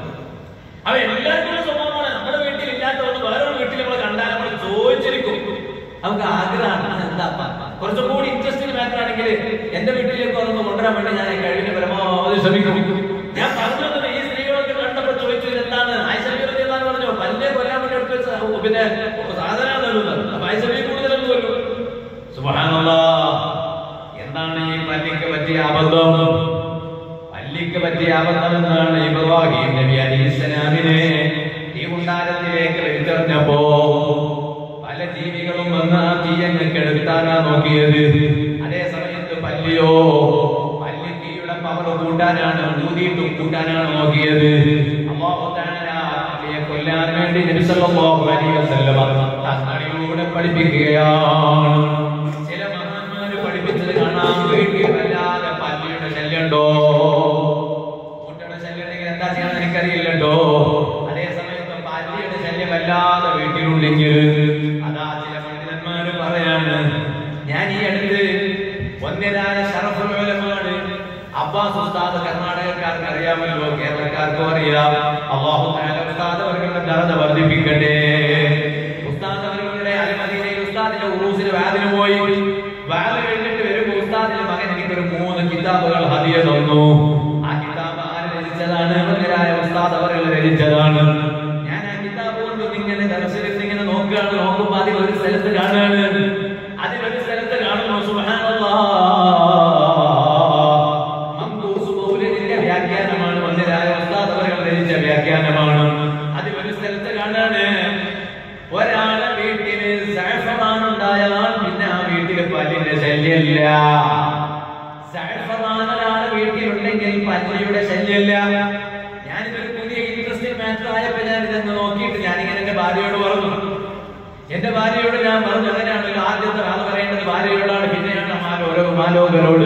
അവ എല്ലാവർക്കും സ്വഭാവമാണ് നമ്മുടെ വീട്ടിൽ ഇല്ലാത്ത ഒന്ന് വേറൊരു വീട്ടിൽ നമ്മൾ കണ്ടാൽ നമ്മൾ ചോദിച്ചിരിക്കും നമുക്ക് ആഗ്രഹമാണ് എന്താ കുറച്ചും കൂടി ഇൻട്രസ്റ്റിംഗ് മാറ്റർ ആണെങ്കിൽ എന്റെ വീട്ടിലേക്ക് ഒന്ന് കൊണ്ടുവരാൻ വേണ്ടി ഞാൻ കഴിവിന്റെ പരമാവധി ശ്രമിക്കും ഞാൻ പറഞ്ഞത് ഈ സ്ത്രീകളൊക്കെ കണ്ടപ്പോൾ ചോദിച്ചു ഇത് എന്താണ് ആയിഷബി എന്താണ് പറഞ്ഞു പല്ലെ കൊല്ലാൻ വേണ്ടി എടുത്ത് വെച്ച ഉ- പിന്നെ സാധന തരുന്നത് അപ്പൊ ആയിഷബി കൂടുതലൊന്നും കൊല്ലും സുബ്ഹാനല്ലാഹ് എന്താണ് ഈ പല്ലിക്ക് പറ്റിയ അബദ്ധം പല്ലിക്ക് പറ്റിയ അബദ്ധം എന്നാണ് ഇബ്രാഹിം നബി അലൈഹിസ്സലാമിനെ ഈ കുണ്ടാരത്തിലേക്ക് വലിച്ചെറിഞ്ഞപ്പോ പല ജീവികളും വന്ന് ആ തീയങ്ങ് കെടുത്താനാ നോക്കിയത് അതേ സമയത്ത് പല്ലിയോ പല്ലി തീയുടെ പവർ കൂട്ടാനാണ് ഊതിയിട്ട് കൂട്ടാനാണ് നോക്കിയത് അല്ലാഹു തആല ആ പല്ലിയെ കൊല്ലാൻ വേണ്ടി നബി സല്ലല്ലാഹു അലൈഹി വസല്ലം തങ്ങളിലൂടെ പഠിപ്പിക്കുകയാണ് ചില മഹാന്മാര് പഠിപ്പിച്ചത് കാണാം വീട്ടിൽ വല്ലാതെ പല്ലിയുടെ ശല്യമുണ്ടോ കുട്ടിയുടെ ശല്യം ഉണ്ടെങ്കിൽ എന്താ ചെയ്യാന്ന് എനിക്കറിയില്ലട്ടോ അതേ സമയത്ത് പല്ലിയുടെ ശല്യം വല്ലാതെ വീട്ടിലുണ്ടെങ്കിൽ അതാ ചില പണ്ഡിതന്മാര് പറയാണ് ഞാൻ ഈ അടുത്ത് ഒന്നരായ ഷറഫുലമാണ് അബ്ബാസ് ഉസ്താദ് കർണാടകക്കാർക്ക് അറിയാമല്ലോ കേരളക്കാർക്കും അറിയാം അള്ളാഹു തആല ഉസ്താദ് അവരുടെ ദറജ വർദ്ധിപ്പിക്കട്ടെ ഉസ്താദ് അവരുടെ അൽമദീനയിൽ ഉസ്താദിന്റെ ഉറൂസിന് വാദിന് പോയി വാദ് കഴിഞ്ഞിട്ട് വരുമ്പോ ഉസ്താദിന്റെ മകൻ എനിക്കൊരു മൂന്ന് കിതാബുകൾ ഹദിയ തന്നു ആ കിതാബ് ആര് രചിച്ചതാണ് മകരായ ഉസ്താദ് അവർ രചിച്ചതാണ് ഞാൻ ആ കിതാബ് കൊണ്ട് ഇങ്ങനെ ദർശനത്തിൽ ഇങ്ങനെ നോക്കുകയാണ് നോക്കുമ്പോ അതിൽ ഒരു സ്ഥലത്ത് കാണുകയാണ് അതിലൊരു സ്ഥലത്ത് കാണുന്നു സുബ്ഹാനല്ലാഹ് മംബൂസ് മൗലിദിന്റെ വ്യാഖ്യാനമാണ് മന്ദിരായ ഉസ്താദ് അവർ രചിച്ച വ്യാഖ്യാനമാണ് അതിൽ ഒരു സ്ഥലത്ത് കാണാണ് ഒരാളെ വീട്ടില് സഅഫറാൻ ഉണ്ടായാൽ പിന്നെ ആ വീട്ടില് പല്ലിന്റെ ശല്യമില്ല സഅഫറാൻ ഒരാളെ വീട്ടിലുണ്ടെങ്കിൽ പല്ലിയുടെ ശല്യമില്ല ഞാനിതൊരു പുതിയ ഇൻട്രസ്റ്റിംഗ് മാറ്റർ ആയപ്പോ ഞാൻ ഇതെന്ന് നോക്കിയിട്ട് ഞാനിങ്ങനെ എന്റെ ഭാര്യയോട് പറഞ്ഞു എന്റെ ഭാര്യയോട് ഞാൻ പറഞ്ഞു അങ്ങനെയാണല്ലോ ആദ്യത്തെ ആൾ പറയേണ്ടത് ഭാര്യയോടാണ് പിന്നെയാണ് മാലോരോ മാലോകരോട്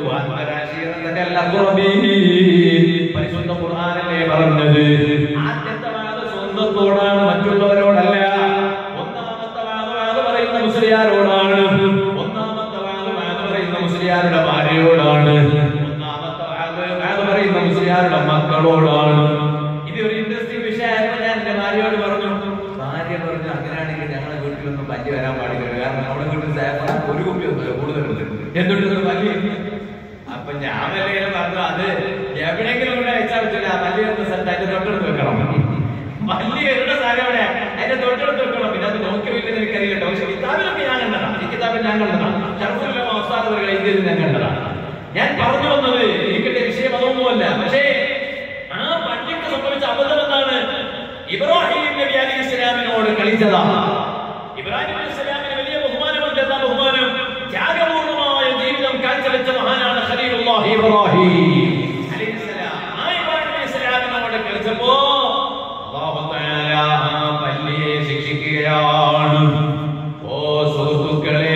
പരിശുദ്ധ ഖുർആനല്ലേ പറഞ്ഞത് ആദ്യത്തെ വാദം സ്വന്തത്തോടാണ് മറ്റുള്ളവരോടല്ല ഒന്നാമത്തെ വാദം വാദം പറയുന്ന മുസ്ലിയാരോടാണ് ഒന്നാമത്തെ വാദം വാദം പറയുന്ന മുസ്ലിയാരുടെ ഭാര്യയോടാണ് ഒന്നാമത്തെ വാദം വാദം പറയുന്ന മുസ്ലിയാരുടെ മക്കളോടാണ് ഇത് ഒരു ഇൻട്രസ്റ്റിംഗ് വിഷയമായപ്പോ ഞാൻ എന്റെ ഭാര്യയോട് പറഞ്ഞു ഭാര്യ പറഞ്ഞു അങ്ങനെയാണെങ്കിൽ ഞങ്ങളുടെ വീട്ടിലൊന്നും പല്ലി വരാൻ പാടില്ല കാരണം നമ്മുടെ വീട്ടിൽ സേഫാൻ ഒരു കുപ്പി ഒന്നുമില്ല കൂടുതലുണ്ട് എന്തുകൊണ്ട് പല്ലി അപ്പൊ ഞാൻ വല്ല പറഞ്ഞു അത് എവിടെയെങ്കിലും കൂടെ അയച്ചാൽ പറ്റില്ല ആ പല്ലി എന്ന സ്ഥലത്ത് അതിന്റെ തൊട്ടടുത്ത് വെക്കണം പല്ലി വരുന്ന സ്ഥലം എവിടെ അതിന്റെ തൊട്ടടുത്ത് വെക്കണം പിന്നെ അത് നോക്കിയില്ലെന്ന് എനിക്കറിയില്ല പക്ഷെ കിതാബിലൊക്കെ ഞാൻ കണ്ടതാണ് ഈ കിതാബിൽ ഞാൻ കണ്ടതാണ് ഷർഫുല്ല അവസ്ഥാനവർ എഴുതിയത് ഞാൻ കണ്ടതാണ് ഞാൻ പറഞ്ഞു വന്നത് എനിക്കിന്റെ വിഷയം അതൊന്നുമല്ല പക്ഷേ ആ പള്ളിക്ക് സംഭവിച്ച അബദ്ധം എന്താണ് ഇബ്രാഹിം നബി അലൈഹി ഇസ്ലാമിനോട് കളിച്ചതാണ് ഇബ്രാഹിം അലൈഹി ഇസ്ലാമിന് വലിയ ബഹുമാനമുണ്ട് എന്താ ബഹുമാനം ത്യാഗപൂർണമായ ജീവിതം കാഴ്ചവെച്ച മഹാനാണ് ഖലീലുല്ലാഹി ഇബ്രാഹിം അലൈഹി ഇസ്ലാം ആ ഇബ്രാഹിം അലൈഹി ഇസ്ലാമിനോട് കളിച്ചപ്പോ അല്ലാഹു തആല ആ പള്ളിയെ ശിക്ഷിക്കുകയാണ് ഓ സുഹൃത്തുക്കളെ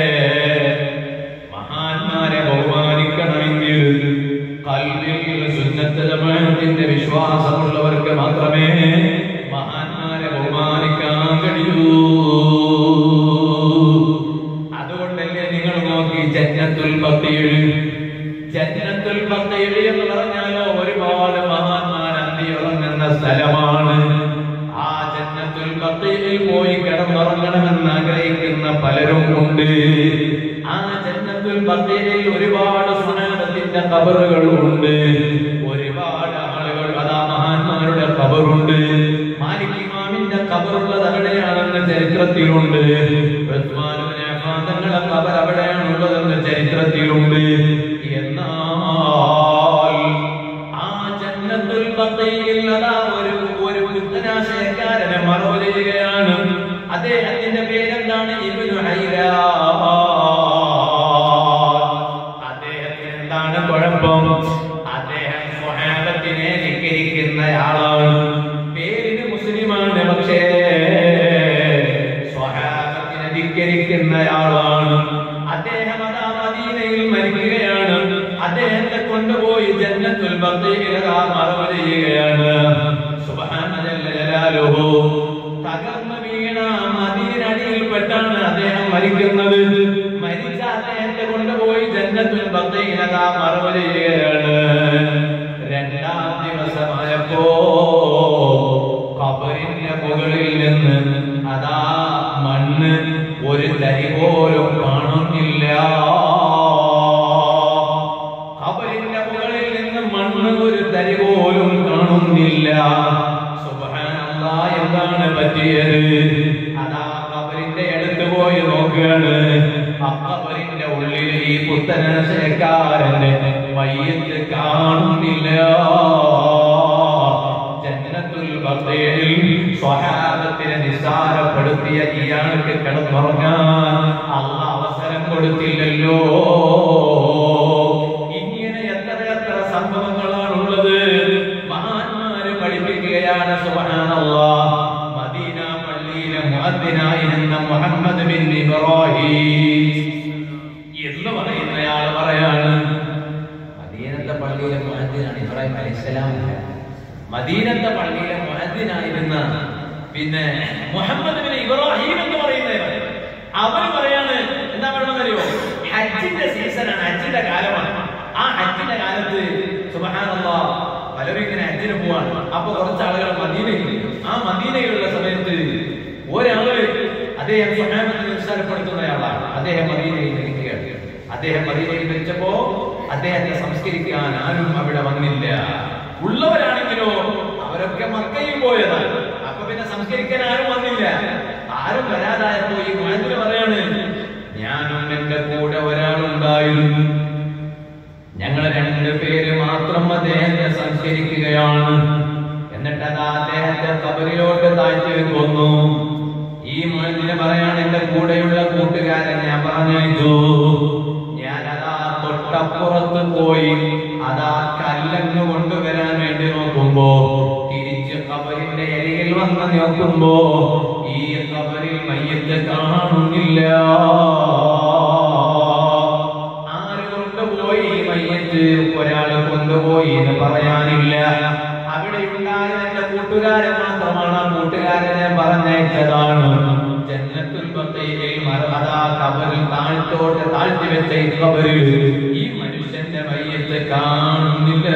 മഹാന്മാരെ ബഹുമാനിക്കണമെങ്കിൽ കൽവിൽ സുന്നത്ത് ജമാഅത്തിന്റെ വിശ്വാസമുള്ളവർക്ക് മാത്രമേ മഹാന്മാരെ ബഹുമാനിക്കാൻ കഴിയൂ അതുകൊണ്ടല്ലേ നിങ്ങൾ നോക്കി ജന്നത്തുൽ ബഖീൽ ജന്നത്തുൽ ബഖീൽ എന്ന് പറഞ്ഞാലോ ഒരുപാട് മഹാന്മാർ അന്തിയുറങ്ങുന്ന സ്ഥലമാണ് ആ ജന്നത്തുൽ ബഖീൽ പോയി കിടന്നുറങ്ങണമെന്ന് ആഗ്രഹിക്കുന്ന പലരും ഉണ്ട് ആ ജന്നത്തുൽ ബഖീൽ ഒരുപാട് സുനാദത്തിന്റെ കബറുകളുണ്ട് ഒരുപാട് ആളുകൾ അതാ മഹാന്മാരുടെ കബറുണ്ട് മാലിക് ഇമാമിന്റെ കബറുള്ളത് അവിടെയാണെന്ന് ചരിത്രത്തിലുണ്ട് ഉസ്മാൻ ഇബ്നു അഫ്ഫാൻ തങ്ങളുടെ കബർ അവിടെയാണുള്ളതെന്ന് ചരിത്രത്തിലുണ്ട് എന്നാൽ ആ ജന്നത്തുൽ ബഖീൽ അതാ ഒരു ഒരു പുത്തനാശയക്കാരനെ മറവ് ചെയ്യുകയാണ് അദ്ദേഹത്തിന്റെ പേരെന്താണ് ഇബ്നു ഹൈരാ അദ്ദേഹത്തിന് എന്താണ് കുഴപ്പം അദ്ദേഹം സ്വഹാബത്തിനെ ധിക്കരിക്കുന്നയാളാണ് പേരിന് മുസ്ലിമാണ് പക്ഷേ സ്വഹാബത്തിനെ ധിക്കരിക്കുന്നയാളാണ് അദ്ദേഹം അതാ മദീനയിൽ മരിക്കുകയാണ് അദ്ദേഹത്തെ കൊണ്ടുപോയി ജന്നത്തുൽ ബഖീൽ അതാ മറവ് ചെയ്യുകയാണ് സുബ്ഹാന ജല്ല ജലാലുഹു തകർന്നു വീണ മദീനടിയിൽപ്പെട്ടാണ് അദ്ദേഹം മരിക്കുന്നത് മരിച്ച അദ്ദേഹത്തെ കൊണ്ടുപോയി ജന്നത്തുൽ ബഖീൽ അതാ മറവ് ചെയ്യുകയാണ് രണ്ടാം ദിവസമായപ്പോ കബറിന്റെ മുകളിൽ നിന്ന് അതാ മണ്ണ് ഒരു തരി പോലും കാണുന്നില്ല കബറിന്റെ മുകളിൽ നിന്ന് മണ്ണ് ഒരു തരി പോലും കാണുന്നില്ല സുബ്ഹാനല്ലാഹ് എന്താണ് പറ്റിയത് അതാ കബറിന്റെ അടുത്ത് പോയി നോക്കുകയാണ് ആ കബറിന്റെ ഉള്ളിൽ ഈ പുത്തനാശയക്കാരന്റെ മയ്യത്ത് കാണുന്നില്ല ജന്നത്തുൽ ബഖീൽ സ്വഹാബത്തിനെ നിസ്സാരപ്പെടുത്തിയ ഇയാൾക്ക് കിടന്നുറങ്ങാൻ അള്ള അവസരം കൊടുത്തില്ലല്ലോ ഇങ്ങനെ എത്ര എത്ര സംഭവങ്ങളാണുള്ളത് മഹാന്മാര് പഠിപ്പിക്കുകയാണ് സുബ്ഹാനല്ലാഹ് മദീന പള്ളിയിലെ മുഅദ്ദിനായിരുന്ന മുഹമ്മദ് ബിൻ ഇബ്രാഹിം എന്ന് പറയുന്നയാൾ പറയാണ് മദീനത്തെ പള്ളിയിലെ മുഹദ്ദിനാണ് ഇബ്രാഹിം അലൈഹിസ്സലാം മദീനത്തെ പള്ളിയിലെ മുഹദ്ദിനായിരുന്ന പിന്നെ മുഹമ്മദ് ബിൻ ഇബ്രാഹിം എന്ന് പറയുന്നവർ അവർ പറയാണ് എന്താ പറയണമെന്നറിയോ ഹജ്ജിന്റെ സീസണാണ് ഹജ്ജിന്റെ കാലമാണ് ആ ഹജ്ജിന്റെ കാലത്ത് സുബഹാനല്ലാ പലരും ഇങ്ങനെ ഹജ്ജിന് പോവാണ് അപ്പൊ കുറച്ച് ആളുകൾ മദീനയിൽ ആ മദീനയിലുള്ള സമയത്ത് ഒരാള് അദ്ദേഹം സ്വഹാബത്തിൽ നിസ്സാരപ്പെടുത്തുന്നയാളാണ് അദ്ദേഹം മദീനയിൽ ഇരിക്കുകയാണ് അദ്ദേഹം മദീനയിൽ വെച്ചപ്പോ അദ്ദേഹത്തെ സംസ്കരിക്കാൻ ആരും അവിടെ വന്നില്ല ഉള്ളവരാണെങ്കിലോ അവരൊക്കെ മക്കയിൽ പോയതാണ് അപ്പൊ പിന്നെ സംസ്കരിക്കാൻ ആരും വന്നില്ല ആരും വരാതായപ്പോ ഈ മുഹമ്മദ് പറയാണ് ഞാനും എന്റെ കൂടെ ഒരാളുണ്ടായിരുന്നു ഞങ്ങൾ രണ്ടു പേര് മാത്രം അദ്ദേഹത്തെ സംസ്കരിക്കുകയാണ് എന്നിട്ട് അതാ അദ്ദേഹത്തെ കബറിലോട്ട് താഴ്ത്തി വെക്കുന്നു ഈ മുഴഞ്ഞിന് പറയാണ് എന്റെ കൂടെയുള്ള കൂട്ടുകാരൻ ഞാൻ പറഞ്ഞയച്ചു ഞാൻ അതാ തൊട്ടപ്പുറത്ത് പോയി അതാ കല്ലങ്ങ് കൊണ്ടുവരാൻ വേണ്ടി നോക്കുമ്പോ തിരിച്ച് കബറിന്റെ അരികിൽ വന്ന് നോക്കുമ്പോ ഈ കബറിൽ മയ്യത്ത് കാണുന്നില്ല ആര് കൊണ്ടുപോയി ഈ മയ്യത്ത് ഒരാള് കൊണ്ടുപോയി എന്ന് പറയാനില്ല അവിടെ ഉണ്ടായ എന്റെ കൂട്ടുകാരൻ മാത്രമാണ് ആ കൂട്ടുകാരനെ പറഞ്ഞയച്ചതാണ് ജന്നത്തുൽ ബഖീയിൽ മറഅതാ കബറിൽ താഴ്ത്തോട്ട് താഴ്ത്തി വെച്ച ഈ കബറിൽ ഈ മനുഷ്യന്റെ മയ്യത്ത് കാണുന്നില്ല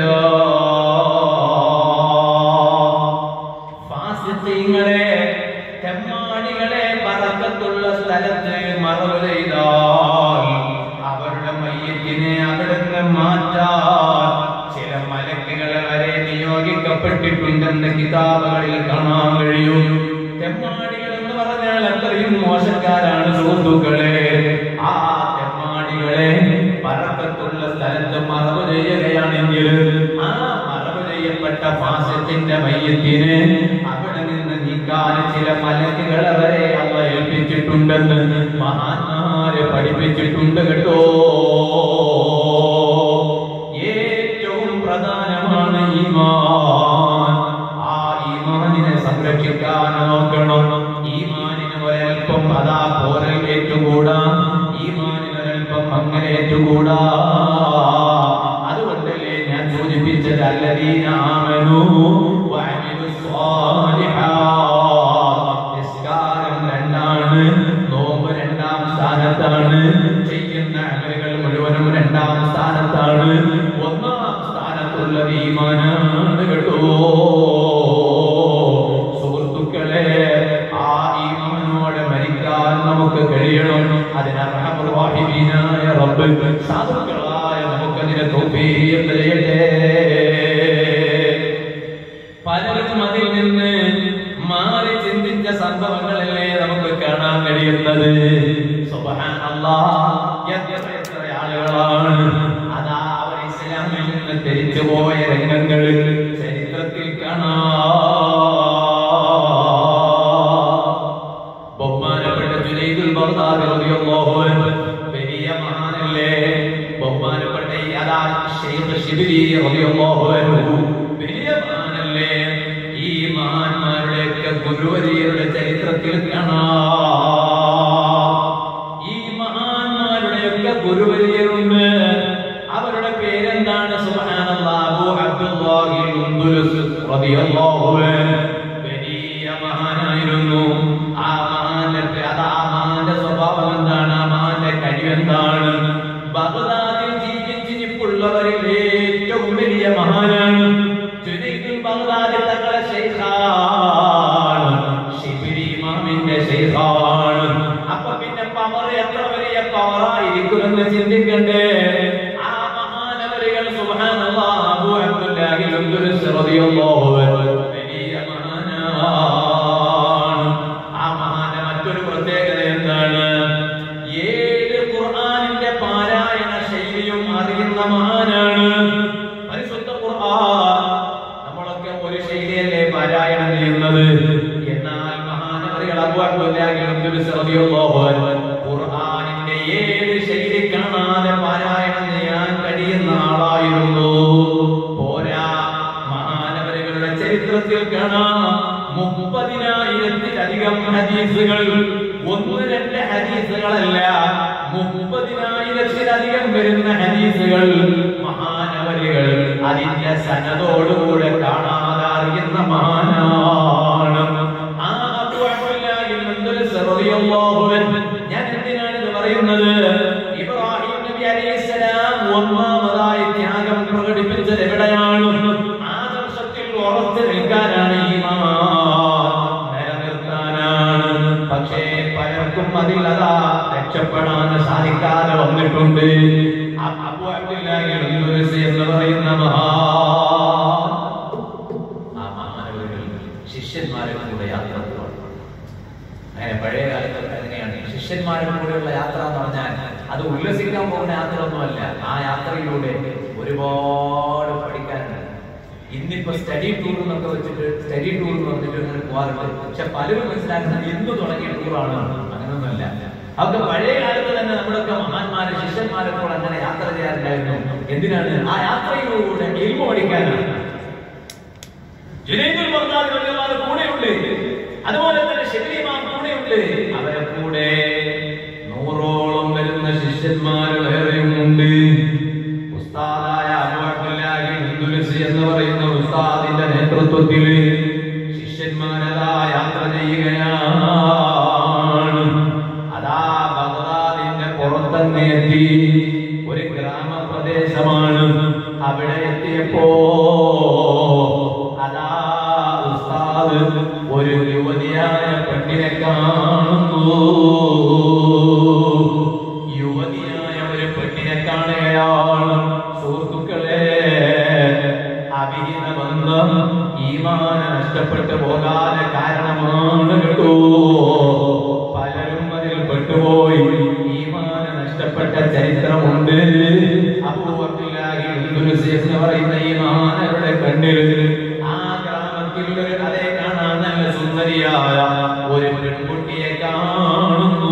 ഫാസിഖീങ്ങളെ തെമ്മാടികളെ പറക്കത്തുള്ള സ്ഥലത്ത് മറവ് ചെയ്താൽ അവരുടെ മയ്യത്തിനെ അവിടുന്ന് മാറ്റാൻ ചില മലക്കുകളെ വരെ നിയോഗിക്കപ്പെട്ടിട്ടുണ്ടെന്ന് കിതാബുകളിൽ കാണാൻ കഴിയും തെമ്മാടികൾ എന്ന് പറഞ്ഞാൽ അത്രയും മോശക്കാരാണ് സുഹൃത്തുക്കളെ ആ തെമ്മാടികളെ പറക്കത്തുള്ള സ്ഥലത്ത് മറവ് ചെയ്യുകയാണെങ്കിൽ ആ മറവ് ചെയ്യപ്പെട്ട ഫാസത്തിന്റെ മയ്യത്തിന് അവിടെ നിന്ന് നീക്കാൻ ചില മലക്കുകളെ വരെ അവ ഏൽപ്പിച്ചിട്ടുണ്ടെന്ന് മഹാന്മാരെ പഠിപ്പിച്ചിട്ടുണ്ട് കേട്ടോ ഏറ്റവും പ്രധാനമാണ് ഈമാൻ ആ ഈമാനിനെ സംരക്ഷിക്കാൻ നോക്കണം ഈമാനിന് ഒരൽപ്പം അതാ പോരൽ ഏറ്റുകൂടാ ഈമാനിന് ഒരൽപ്പം അങ്ങനെ ഏറ്റുകൂടാ അതുകൊണ്ടല്ലേ ഞാൻ സൂചിപ്പിച്ചത് അല്ലദീന ആമനു വഅമിലു സ്വാലിഹാത്ത് നിസ്കാരം രണ്ടാണ് നോമ്പ് രണ്ടാം സ്ഥാനത്താണ് ചെയ്യുന്ന അമലുകൾ മുഴുവനും രണ്ടാം സ്ഥാനത്താണ് ഒന്നാം സ്ഥാനത്തുള്ളത് ഈമാനാണ് കേട്ടോ സുഹൃത്തുക്കളെ ആ ഈമാനോടെ മരിക്കാൻ നമുക്ക് കഴിയണം അതിനർഹപ്രവാഹിനായ റബ്ബ് സാധുക്കളായ നമുക്കതിനെ തൗഫീഖ് ചെയ്യട്ടെ പലരും അതിൽ നിന്ന് മാറി ചിന്തിച്ച സംഭവങ്ങളല്ലേ നമുക്ക് കാണാൻ കഴിയുന്നത് സുബ്ഹാനല്ലാഹ്, എത്ര എത്ര ആളുകളാണ് അതാ അവർ ഇസ്ലാമിൽ നിന്ന് തിരിച്ചു പോയ രംഗങ്ങൾ ചരിത്രത്തിൽ കാണാം ബഹുമാനപ്പെട്ട ജുനൈദുൽ ബഗ്ദാദി റളിയല്ലാഹു അൻഹു വലിയ മഹാനല്ലേ ബഹുമാനപ്പെട്ട ഈ അതാ ശൈഖ് ശിബിരി റളിയല്ലാഹു അൻഹു വലിയ മഹാനല്ലേ ഈ മഹാന്മാരുടെയൊക്കെ ഗുരുവരിയുടെ ചരിത്രത്തിൽ കാണാം ഈ മഹാന്മാരുടെയൊക്കെ ഗുരുവരിയരുണ്ട് അവരുടെ പേരെന്താണ് സുബ്ഹാനല്ലാഹ് അബൂ അബ്ദുല്ലാഹിൽ ഉന്ദുലുസ് റളിയല്ലാഹു അൻഹു വലിയ മഹാനായിരുന്നു ആ മഹാന്റെ അത് ആ മഹാന്റെ സ്വഭാവം എന്താണ് ആ മഹാന്റെ കഴിവെന്താണ് ബഗ്ദാദിൽ ജീവിച്ചിരിപ്പുള്ളവരിൽ ഏറ്റവും വലിയ മഹാനാണ് ജുനൈദുൽ ബഗ്ദാദി തങ്ങളെ ശൈഖാണ് ശിബിരി ഇമാമിന്റെ ശൈഖാണ് അപ്പൊ പിന്നെ പവർ എത്ര വലിയ പവറായിരിക്കുമെന്ന് ചിന്തിക്കണ്ടേ ആ മഹാനവരികൾ സുബ്ഹാനല്ലാഹ് അബൂ അബ്ദുല്ലാഹിൽ ഉദ്ദുലുസ് റളിയല്ലാഹു അൻഹു വലിയ മഹാനാണ് ആ മഹാന്റെ മറ്റൊരു പ്രത്യേകത എന്താണ് ഏഴ് ഖുർആനിന്റെ പാരായണ ശൈലിയും അറിയുന്ന മഹാനാണ് പരിശുദ്ധ ഖുർആൻ നമ്മളൊക്കെ ഒരു ശൈലിയല്ലേ പാരായണം ചെയ്യുന്നത് അബൂ അബ്ദുല്ലാഹി ഖുദ്ദുസ് റളിയല്ലാഹു അൻഹു ഖുർആനിന്റെ ഏഴ് ശൈലി കാണാതെ പാരായണം ചെയ്യാൻ കഴിയുന്ന ആളായിരുന്നു പോരാ മഹാനവരുകളുടെ ചരിത്രത്തിൽ കാണാം മുപ്പതിനായിരത്തിലധികം ഹദീസുകൾ ഒന്ന് രണ്ട് ഹദീസുകളല്ല മുപ്പതിനായിരത്തിലധികം വരുന്ന ഹദീസുകൾ മഹാനവരുകൾ അതിന്റെ സനതോടുകൂടെ കാണാതെ അറിയുന്ന മഹാനാണ് ആ അബൂ അബ്ദുല്ലാഹി ഖുദ്ദുസ് റളിയല്ലാഹു അൻഹു ഞാൻ എന്തിനാണ് ഇത് പറയുന്നത് ഇബ്രാഹിം നബി അലൈഹിസ്സലാം ഒന്നാമതായി ത്യാഗം പ്രകടിപ്പിച്ചത് എവിടെയാണ് ആദർശത്തിൽ ഉറച്ചു നിൽക്കാനാണ് ഈമാൻ നിലനിർത്താനാണ് പക്ഷേ പലർക്കും അതിൽ അതാ രക്ഷപ്പെടാൻ സാധിക്കാതെ വന്നിട്ടുണ്ട് അ- അബൂ അബ്ദുല്ലാഹി ഖുദ്ദുസ് എന്ന് പറയുന്ന മഹാൻ ആ മഹാനവരുകൾ ശിഷ്യന്മാരെ കൂടെ യാത്ര പോവാണ് അങ്ങനെ പഴയ കാലത്തൊക്കെ അങ്ങനെയാണ് ശിഷ്യന്മാരുടെ കൂടെയുള്ള യാത്ര എന്ന് പറഞ്ഞാൽ അത് ഉല്ലസിക്കാൻ പോകുന്ന യാത്ര ഒന്നുമല്ല ആ യാത്രയിലൂടെ ഒരുപാട് പഠിക്കാനുണ്ട് ഇന്നിപ്പോ സ്റ്റഡി ടൂർ എന്നൊക്കെ വെച്ചിട്ട് സ്റ്റഡി ടൂർ എന്ന് പറഞ്ഞിട്ട് അങ്ങനെ പോകാറുണ്ട് പക്ഷെ പലരും മനസ്സിലാക്കുന്നത് ഇന്ന് തുടങ്ങിയ ടൂറാണ് അങ്ങനെയൊന്നുമല്ല അതൊക്കെ പഴയ കാലത്ത് തന്നെ നമ്മുടെയൊക്കെ മഹാന്മാരെ ശിഷ്യന്മാരെ കൂടെ അങ്ങനെ യാത്ര ചെയ്യാറുണ്ടായിരുന്നു എന്തിനാണ് ആ യാത്രയിലൂടെ എൽമ പഠിക്കാനാണ് ജുനൈദുൽ ബഗ്ദാദി റളിയല്ലാഹു അൻഹു കൂടെയുണ്ട് അതുപോലെ തന്നെ ഷെബിലിമാം കൂടെയുണ്ട് അവരെ കൂടെ നൂറോളം വരുന്ന ശിഷ്യന്മാർ വേറെയുമുണ്ട് ഉസ്താദായ അബൂ അബ്ദുല്ലാഹി ഹിന്ദുലിസി എന്ന് പറയുന്ന ഉസ്താദിന്റെ നേതൃത്വത്തിൽ ശിഷ്യന്മാരതാ യാത്ര ചെയ്യുകയാണ് അതാ ബഗ്ദാദിന്റെ പുറത്തന്നെ എത്തി ഒരു ഗ്രാമപ്രദേശമാണ് അവിടെ എത്തിയപ്പോ അതാ ഉസ്താദ് ഒരു യുവതിയായ പെണ്ണിനെ കാണുന്നു യുവതിയായ ഒരു പെണ്ണിനെ കാണുകയാണ് സുഹൃത്തുക്കളെ അവിഹിത ബന്ധം ഈമാന നഷ്ടപ്പെട്ടു പോകാതെ കാരണമാണ് കേട്ടോ പലരും അതിൽ പെട്ടുപോയി ഈമാന നഷ്ടപ്പെട്ട ചരിത്രമുണ്ട് അബൂ അബ്ദുല്ലാഹി ഖുദ്ദുസ് എന്ന് പറയുന്ന ഈ മഹാനരുടെ കണ്ണിൽ ആ ഗ്രാമത്തിൽ ഒരു അതേ കാണാൻ നല്ല സുന്ദരിയായ ഒരു പെൺകുട്ടിയെ കാണുന്നു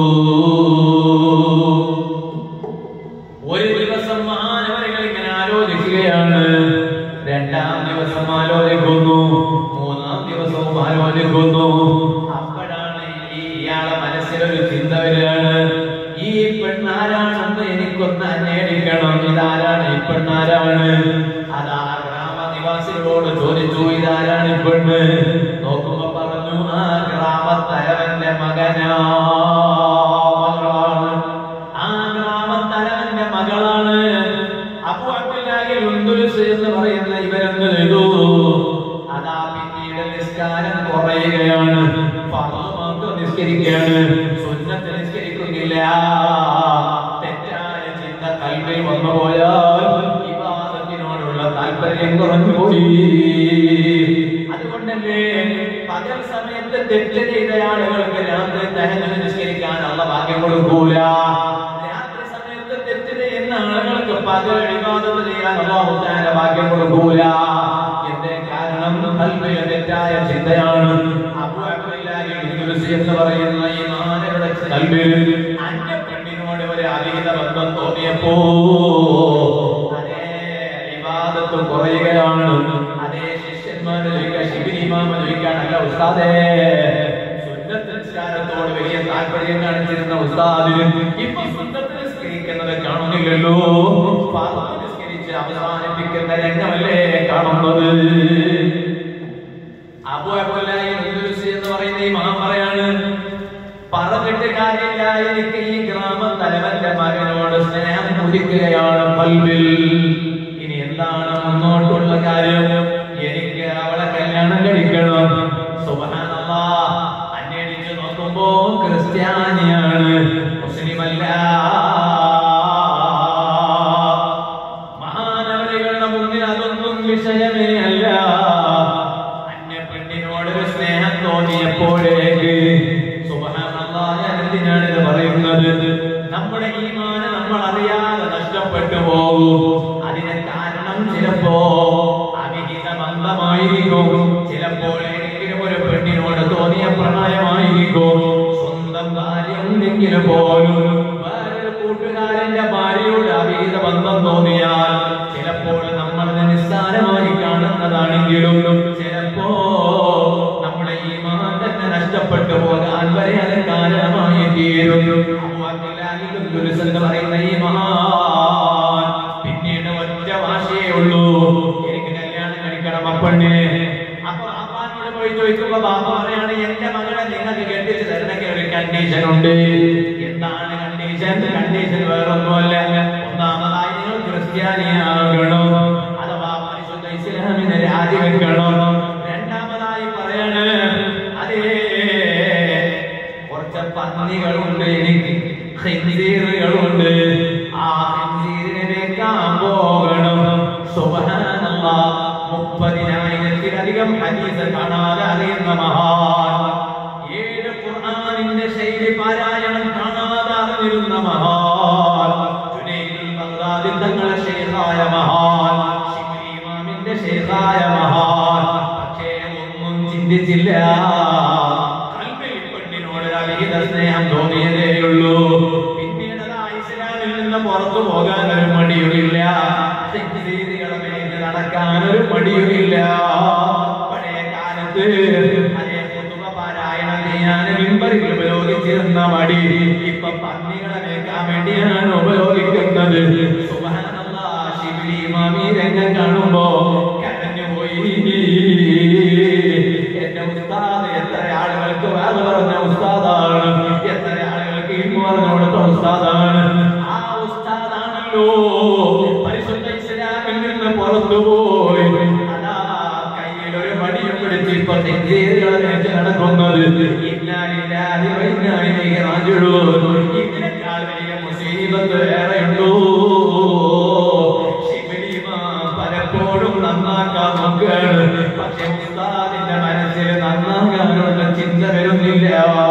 ഒരു ദിവസം മഹാനവരുകൾ ഇങ്ങനെ ആലോചിക്കുകയാണ് രണ്ടാം ദിവസം ആലോചിക്കുന്നു മൂന്നാം ദിവസവും ആലോചിക്കുന്നു അപ്പോഴാണ് ഈ ഇയാളെ മനസ്സിലൊരു ചിന്ത വരികയാണ് ഈ പെണ്ണാരാണെന്ന് എനിക്കൊന്ന് അന്വേഷിക്കണം ഇതാരാണ് ഈ പെണ്ണാരാണ് അതാ ഗ്രാമനിവാസികളോട് ചോദിച്ചു ഇതാരാണ് ഈ പെണ്ണ് നോക്കുമ്പോ പറഞ്ഞു ആ ഗ്രാമത്തലവന്റെ മകനാ മകളാണ് ആ ഗ്രാമത്തലവന്റെ മകളാണ് അബു അബ്ദുല്ലാഹി ഉന്ദുലുസ് എന്ന് പറയുന്ന ഇവരെന്ന് ചെയ്തു അതാ പിന്നീട് നിസ്കാരം കുറയുകയാണ് ഫർള് മാത്രം നിസ്കരിക്കുകയാണ് സുന്നത്ത് നിസ്കരിക്കുന്നില്ല തെറ്റായ ചിന്ത കൽവിൽ വന്നു പോയാൽ വിവാദത്തിനോടുള്ള താല്പര്യം കുറഞ്ഞു പോയി അതുകൊണ്ടല്ലേ പകൽ സമയത്ത് തെറ്റ് ചെയ്ത ആളുകൾക്ക് രാത്രി തഹജ്ജുദ് നിസ്കരിക്കാൻ അള്ള ഭാഗ്യം കൊടുക്കൂല രാത്രി സമയത്ത് തെറ്റ് ചെയ്യുന്ന ആളുകൾക്ക് പകൽ ഇബാദത്ത് ചെയ്യാൻ അല്ലാഹു തആല ഭാഗ്യം കൊടുക്കൂല എന്തേ കാരണം കൽബിലെ തെറ്റായ ചിന്തയാണ് അബൂ അബ്ദുല്ലാഹി ഇബ്നുസ് എന്ന് പറയുന്ന ഈ മഹാനരുടെ കൽബിൽ അന്യ പെണ്ണിനോട് ഒരു അവിഹിത ബന്ധം തോന്നിയപ്പോ അതേ ഇബാദത്ത് കുറയുകയാണ് അതേ ശിഷ്യന്മാര് ചോദിക്കാൻ ശിബിരി ഇമാമ ചോദിക്കാനല്ല ഉസ്താദേ സുന്നത്ത് നിസ്കാരത്തോട് വലിയ താല്പര്യം കാണിച്ചിരുന്ന ഉസ്താദിന് ഇപ്പൊ സുന്നത്ത് നിസ്കരിക്കുന്നത് കാണുന്നില്ലല്ലോ ഫർദ് നിസ്കരിച്ച് അവസാനിപ്പിക്കുന്ന രംഗമല്ലേ കാണുന്നത് അബു അബ്ദുല്ലാഹി ഉദ്ദുസി എന്ന് പറയുന്ന ഈ മഹാൻ പറയാണ് പറഞ്ഞിട്ട് കാര്യമില്ല എനിക്ക് ഈ ഗ്രാമ തലവന്റെ മകനോട് സ്നേഹം കുതിക്കുകയാണ് പൽവിൽ ഇനി എന്താണ് മുന്നോട്ടുള്ള കാര്യം എനിക്ക് അവളെ കല്യാണം കഴിക്കണം സുബ്ഹാനല്ലാഹ് അന്വേഷിച്ച് നോക്കുമ്പോ ക്രിസ്ത്യാനിയാണ് മുസ്ലിമല്ല മഹാനവരികളുടെ മുന്നിൽ അതൊന്നും വിഷയമേ അല്ല അന്യ പെണ്ണിനോട് ഒരു സ്നേഹം തോന്നിയപ്പോഴേക്ക് സുബ്ഹാനല്ലാഹ് ഞാൻ എന്തിനാണ് ഇത് പറയുന്നത് നമ്മുടെ ഈമാന നമ്മൾ അറിയാതെ നഷ്ടപ്പെട്ടു പോകും അതിന് കാരണം ചിലപ്പോ അവിഹിത ബന്ധമായിരിക്കും ചിലപ്പോൾ ഏതെങ്കിലും ഒരു പെണ്ണിനോട് തോന്നിയ പ്രണയമായിരിക്കും നഷ്ടപ്പെട്ടു പോകാൻ വരെ അത് കാലമായി തീരും അബൂ അബ്ദുല്ലാഹി ഇബ്നു ദുൽസ് എന്ന് പറയുന്ന ഈ മഹാൻ പിന്നീട് ഒറ്റ വാശിയേ ഉള്ളൂ എനിക്ക് കല്യാണം കഴിക്കണം അപ്പണ്ണേ അപ്പൊ ബാപ്പാനോട് പോയി ചോദിക്കുമ്പോ ബാപ്പ പറയാണ് എന്റെ മകളെ നിങ്ങൾക്ക് കെട്ടിച്ച് തരണമെങ്കിൽ ഒരു കണ്ടീഷൻ ഉണ്ട് എന്താണ് കണ്ടീഷൻ കണ്ടീഷൻ വേറൊന്നുമല്ല ഒന്നാമതായി നിങ്ങൾ ക്രിസ്ത്യാനിയാകണം അഥവാ പരിശുദ്ധ ഇസ്ലാമിനെ രാജിവെക്കണം രണ്ടാമതായി പറയാണ് അതേ കുറച്ച് പന്നികളുണ്ട് എനിക്ക് ഖിൻസീറുകളുണ്ട് ആ ഖിൻസീറിനെ വെക്കാൻ പോകണം സുബ്ഹാനല്ലാഹ് മുപ്പതിനായിരത്തിലധികം ഹദീസ് കാണാതെ അറിയുന്ന മഹാൻ ഏഴ് ഖുർആനിന്റെ ശൈലി പാരായണം കാണാതെ അറിഞ്ഞിരുന്ന മഹാൻ ജുനൈദുൽ ബഗ്ദാദി തങ്ങളെ ശൈഖായ മഹാൻ ശിബ്ലി ഇമാമിന്റെ ശൈഖായ മഹാൻ പക്ഷേ ഒന്നും ചിന്തിച്ചില്ല കൽബിൽ പെണ്ണിനോട് ഒരു അവിഹിത സ്നേഹം തോന്നിയതേയുള്ളൂ പിന്നീട് അതാ ഇസ്ലാമിൽ നിന്ന് പുറത്തു പോകാൻ ഒരു മടിയുമില്ല തെക്കുതീതികളെ മേഞ്ഞ് നടക്കാൻ ഒരു മടിയുമില്ല പഴയ കാലത്ത് അതേ കുത്തുബ പാരായണം ചെയ്യാൻ മിമ്പറിൽ ഉപയോഗിച്ചിരുന്ന മടി ഇപ്പൊ പന്നികളെ മേക്കാൻ വേണ്ടിയാണ് ഉപയോഗിക്കുന്നത് സുബ്ഹാനല്ലാഹ് ശിബ്ലി ഇമാമി രംഗം കാണുമ്പോ കരഞ്ഞുപോയി എന്റെ ഉസ്താദ് എത്ര ആളുകൾക്ക് വേറെ പറഞ്ഞ ഉസ്താദാണ് എത്ര ആളുകൾക്ക് ഇന്ന് പറഞ്ഞു കൊടുത്ത ഉസ്താദാണ് ആ ഉസ്താദാണല്ലോ പരിശുദ്ധ ഇസ്ലാമിൽ നിന്ന് പുറത്തുപോയി അതാ കയ്യിൽ ഒരു മടിയും പിടിച്ച് ഇപ്പൊ തെഞ്ചേരികളെ വെച്ച് നടക്കുന്നത് ഇന്നാലില്ലാഹി വ ഇന്നാ ഇലൈഹി റാജിഊൻ ഇതിനേക്കാൾ വലിയ മുസീബത്ത് വേറെയുണ്ടോ ശിവലിമാ പലപ്പോഴും നന്നാക്കാൻ നോക്കുകയാണ് പക്ഷെ ഉസ്താദിന്റെ മനസ്സിൽ നന്നാകാനുള്ള ചിന്ത വരുന്നില്ല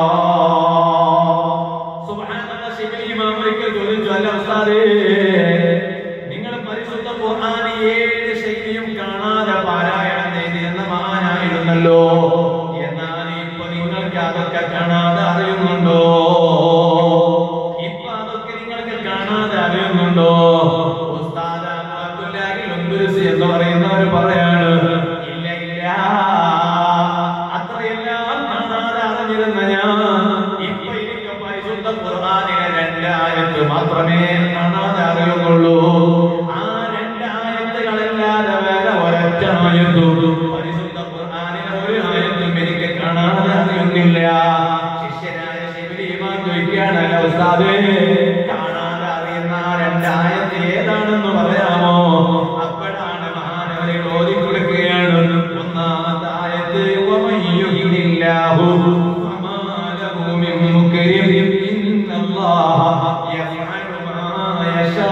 സുബ്ഹാനല്ലാഹ് ശിവലിമാ ഒരിക്കൽ ചോദിച്ചു അല്ല ഉസ്താദേ നിങ്ങൾ പരിശുദ്ധ ഖുർആൻ ഏഴ് ശൈലിയും കാണാതെ പാരായണം ചെയ്തിരുന്ന മഹാനായിരുന്നല്ലോ എന്നാൽ ഇപ്പൊ നിങ്ങൾക്ക് അതൊക്കെ കാണാതെ അറിയുന്നുണ്ടോ ഇപ്പൊ അതൊക്കെ നിങ്ങൾക്ക് കാണാതെ അറിയുന്നുണ്ടോ ഉസ്താദ് അബൂ അബ്ദുല്ലാഹി ഉദ്ദുരുസി എന്ന് പറയുന്നവർ പറയാണ് ഇല്ല ഇല്ല അത്രയെല്ലാം കാണാതെ അറിഞ്ഞിരുന്ന ഞാൻ ഇപ്പൊ എനിക്ക് പരിശുദ്ധ ഖുർആനിലെ രണ്ടായത്ത് മാത്രമേ കാണാതെ അറിയുന്നുള്ളൂ ആ രണ്ടായത്തുകളല്ലാതെ വേറെ ഒരൊറ്റ ആയത്തും പരിശുദ്ധ ഖുർആനിലെ ഒരു ആയത്തും എനിക്ക് കാണാതെ അറിയുന്നില്ല ശിഷ്യനായ ശിബിലി ഇമാം ചോദിക്കുകയാണല്ലോ ഉസ്താദേ കാണാതെ അറിയുന്ന ആ രണ്ടായത്ത് ഏതാണെന്ന് പറയാമോ അപ്പോഴാണ് മഹാനവരെ ഓതി കൊടുക്കുകയാണ് ഒന്നാമത്തെ ആയത്ത് വമയ്യുഹിനില്ലാഹു ഫമാ ലഹു മിൻ മുക്രിം ഇന്നല്ലാഹ യഫ്അലു മാ യശാ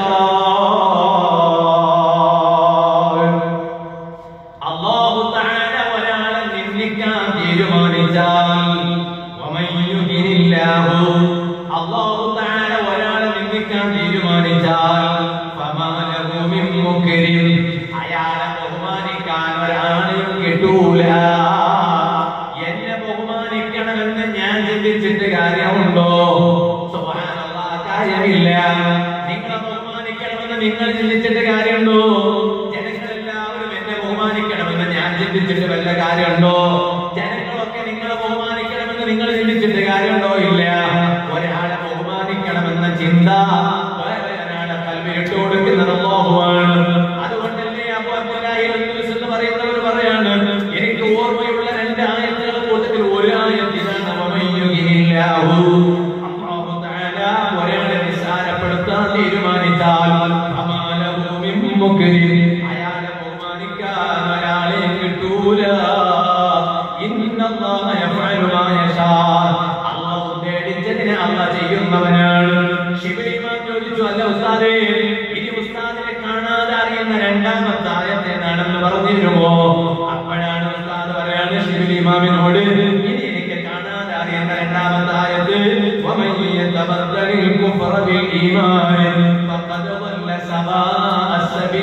അല്ലാഹു തആല ഒരാളെ നിന്ദിക്കാൻ തീരുമാനിച്ചാൽ വമൻ യുഹിനില്ലാഹു അല്ലാഹു തആല ഒരാളെ നിന്ദിക്കാൻ തീരുമാനിച്ചാൽ ഫമാ ലഹു മിൻ മുക്രിം അയാളെ ബഹുമാനിക്കാൻ ഒരാളെയും കിട്ടൂല എന്നെ ബഹുമാനിക്കണമെന്ന് ഞാൻ ചിന്തിച്ചിട്ട് കാര്യമുണ്ടോ സുബ്ഹാനല്ലാഹ് കാര്യമില്ല നിങ്ങളെ ബഹുമാനിക്കണമെന്ന് നിങ്ങൾ ചിന്തിച്ചിട്ട് കാര്യമുണ്ടോ ജനങ്ങളെല്ലാവരും എന്നെ ബഹുമാനിക്കണമെന്ന് ഞാൻ ചിന്തിച്ചിട്ട് വല്ല കാര്യമുണ്ടോ ജനങ്ങളൊക്കെ നിങ്ങളെ ബഹുമാനിക്കണമെന്ന് നിങ്ങൾ ചിന്തിച്ചിട്ട് കാര്യമുണ്ടോ ഇല്ല ഒരാളെ ബഹുമാനിക്കണമെന്ന ചിന്ത വേറെ ഒരാളെ കൽവിയിട്ട് കൊടുക്കുന്നത് അല്ലാഹുവാണ് അതുകൊണ്ടല്ലേ അബൂ അബ്ദുല്ലാഹി അൽ-ഖുദ്സ് എന്ന് പറയുന്നവർ പറയാണ് എനിക്ക് ഓർമ്മയുള്ള രണ്ട് ആയത്തുകൾ കൂട്ടത്തിൽ ഒരു ആയത്തിലാണ് വമയ്യുഹിനില്ലാഹു അല്ലാഹു തആല ഒരാളെ നിസ്സാരപ്പെടുത്താൻ തീരുമാനിച്ചാൽ ഫമാ ലഹു മിൻ മുക്രിം അയാളെ ബഹുമാനിക്കാൻ ഒരാളെ കിട്ടൂല ഇന്നല്ലാഹ യഫ്അലു മാ യശാ അല്ലാഹു ഉദ്ദേശിച്ചതിനെ അല്ലാഹ് ചെയ്യുന്നവനാണ് ശിവലിമാൻ ചോദിച്ചു അല്ല ഉസ്താദേ ഇനി ഉസ്താദിനെ കാണാതെ അറിയുന്ന രണ്ടാമത്തെ ആയത്തെ നാടെന്ന് പറഞ്ഞു തരുമോ അപ്പോഴാണ് ഉസ്താദ് പറയാണ് ശിവലിമാമിനോട് ഇനി എനിക്ക് കാണാതെ അറിയുന്ന രണ്ടാമത്തെ ആയത്ത് ومن يتبدل الكفر بالإيمان فقد ضل سواء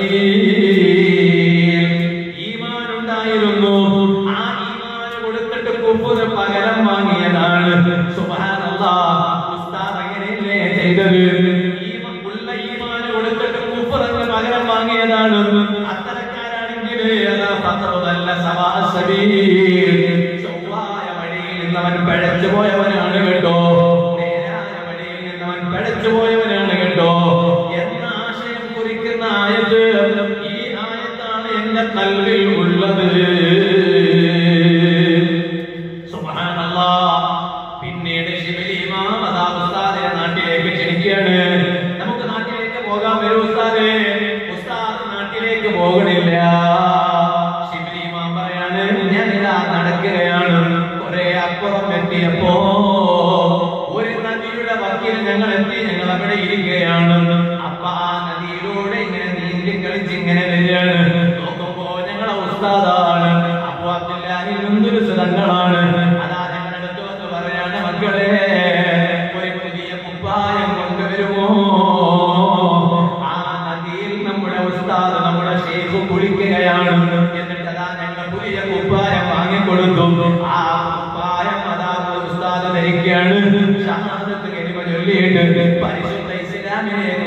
السبيل ഈമാൻ ഉണ്ടായിരുന്നു ആ ഈമാൻ കൊടുത്തിട്ട് കുഫുർ പകരം വാങ്ങിയതാണ് സുബ്ഹാനല്ലാഹ് ഉസ്താദ് അങ്ങനെയല്ലേ ചെയ്തത് ഈമാൻ ഉള്ള ഈമാൻ കൊടുത്തിട്ട് കുഫുർ അങ്ങ് പകരം വാങ്ങിയതാണ് അത്തരക്കാരാണെങ്കിൽ അതാ ഫഖദ് ضل سواء السبيل ചൊവ്വായ വഴിയിൽ നിന്നവൻ പഴച്ചു പോയവനാണ് കേട്ടോ നേരായ വഴിയിൽ നിന്ന് അവൻ പഴച്ചു പോയവനാണ് കേട്ടോ എന്ന ആശയം കുറിക്കുന്ന ആയത്ത് ഈ ആയത്താണ് എന്റെ കൽവിൽ ഉള്ളത് സുബ്ഹാനല്ലാ. പിന്നീട് ശിബിലി ഇമാം അതാ ഉസ്താദിനെ നാട്ടിലേക്ക് ക്ഷണിക്കുകയാണ് നമുക്ക് നാട്ടിലേക്ക് പോകാൻ വരൂ ഉസ്താദേ ഉസ്താദ് നാട്ടിലേക്ക് പോകണില്ല ശിബിലി ഇമാം പറയാണ് ഞാൻ ഇതാ നടക്കുകയാണ് കുറെ അപ്പുറം എത്തിയപ്പോ ഒരു നദിയുടെ വക്കിൽ ഞങ്ങൾ എത്തി ഞങ്ങൾ അവിടെ ഇരിക്കുകയാണ് അപ്പൊ ആ നദിയിലൂടെ ഇങ്ങനെ നീന്തി കളിച്ച് ഇങ്ങനെ വരികയാണ് നോക്കുമ്പോ ഞങ്ങളെ ഉസ്താദാണ് അപ്പൊ അബ്ദുല്ലാഹി മുന്തിരി സുതങ്ങളാണ് അതാ ഞങ്ങളുടെ അടുത്ത് വന്ന് പറയാണ് മക്കളെ ഒരു പുതിയ കുപ്പായം കൊണ്ടുവരുമോ ആ നദിയിൽ നമ്മുടെ ഉസ്താദ് നമ്മുടെ ഷേഖ് കുളിക്കുകയാണ് എന്നിട്ട് അതാ ഞങ്ങൾ പുതിയ കുപ്പായം വാങ്ങിക്കൊടുത്തു ആ കുപ്പായം അതാ ഉസ്താദ് ധരിക്കുകയാണ് ഷഹാദത്ത് കലിമ ചൊല്ലിയിട്ട് പരിശുദ്ധ ഇസ്ലാമിനെ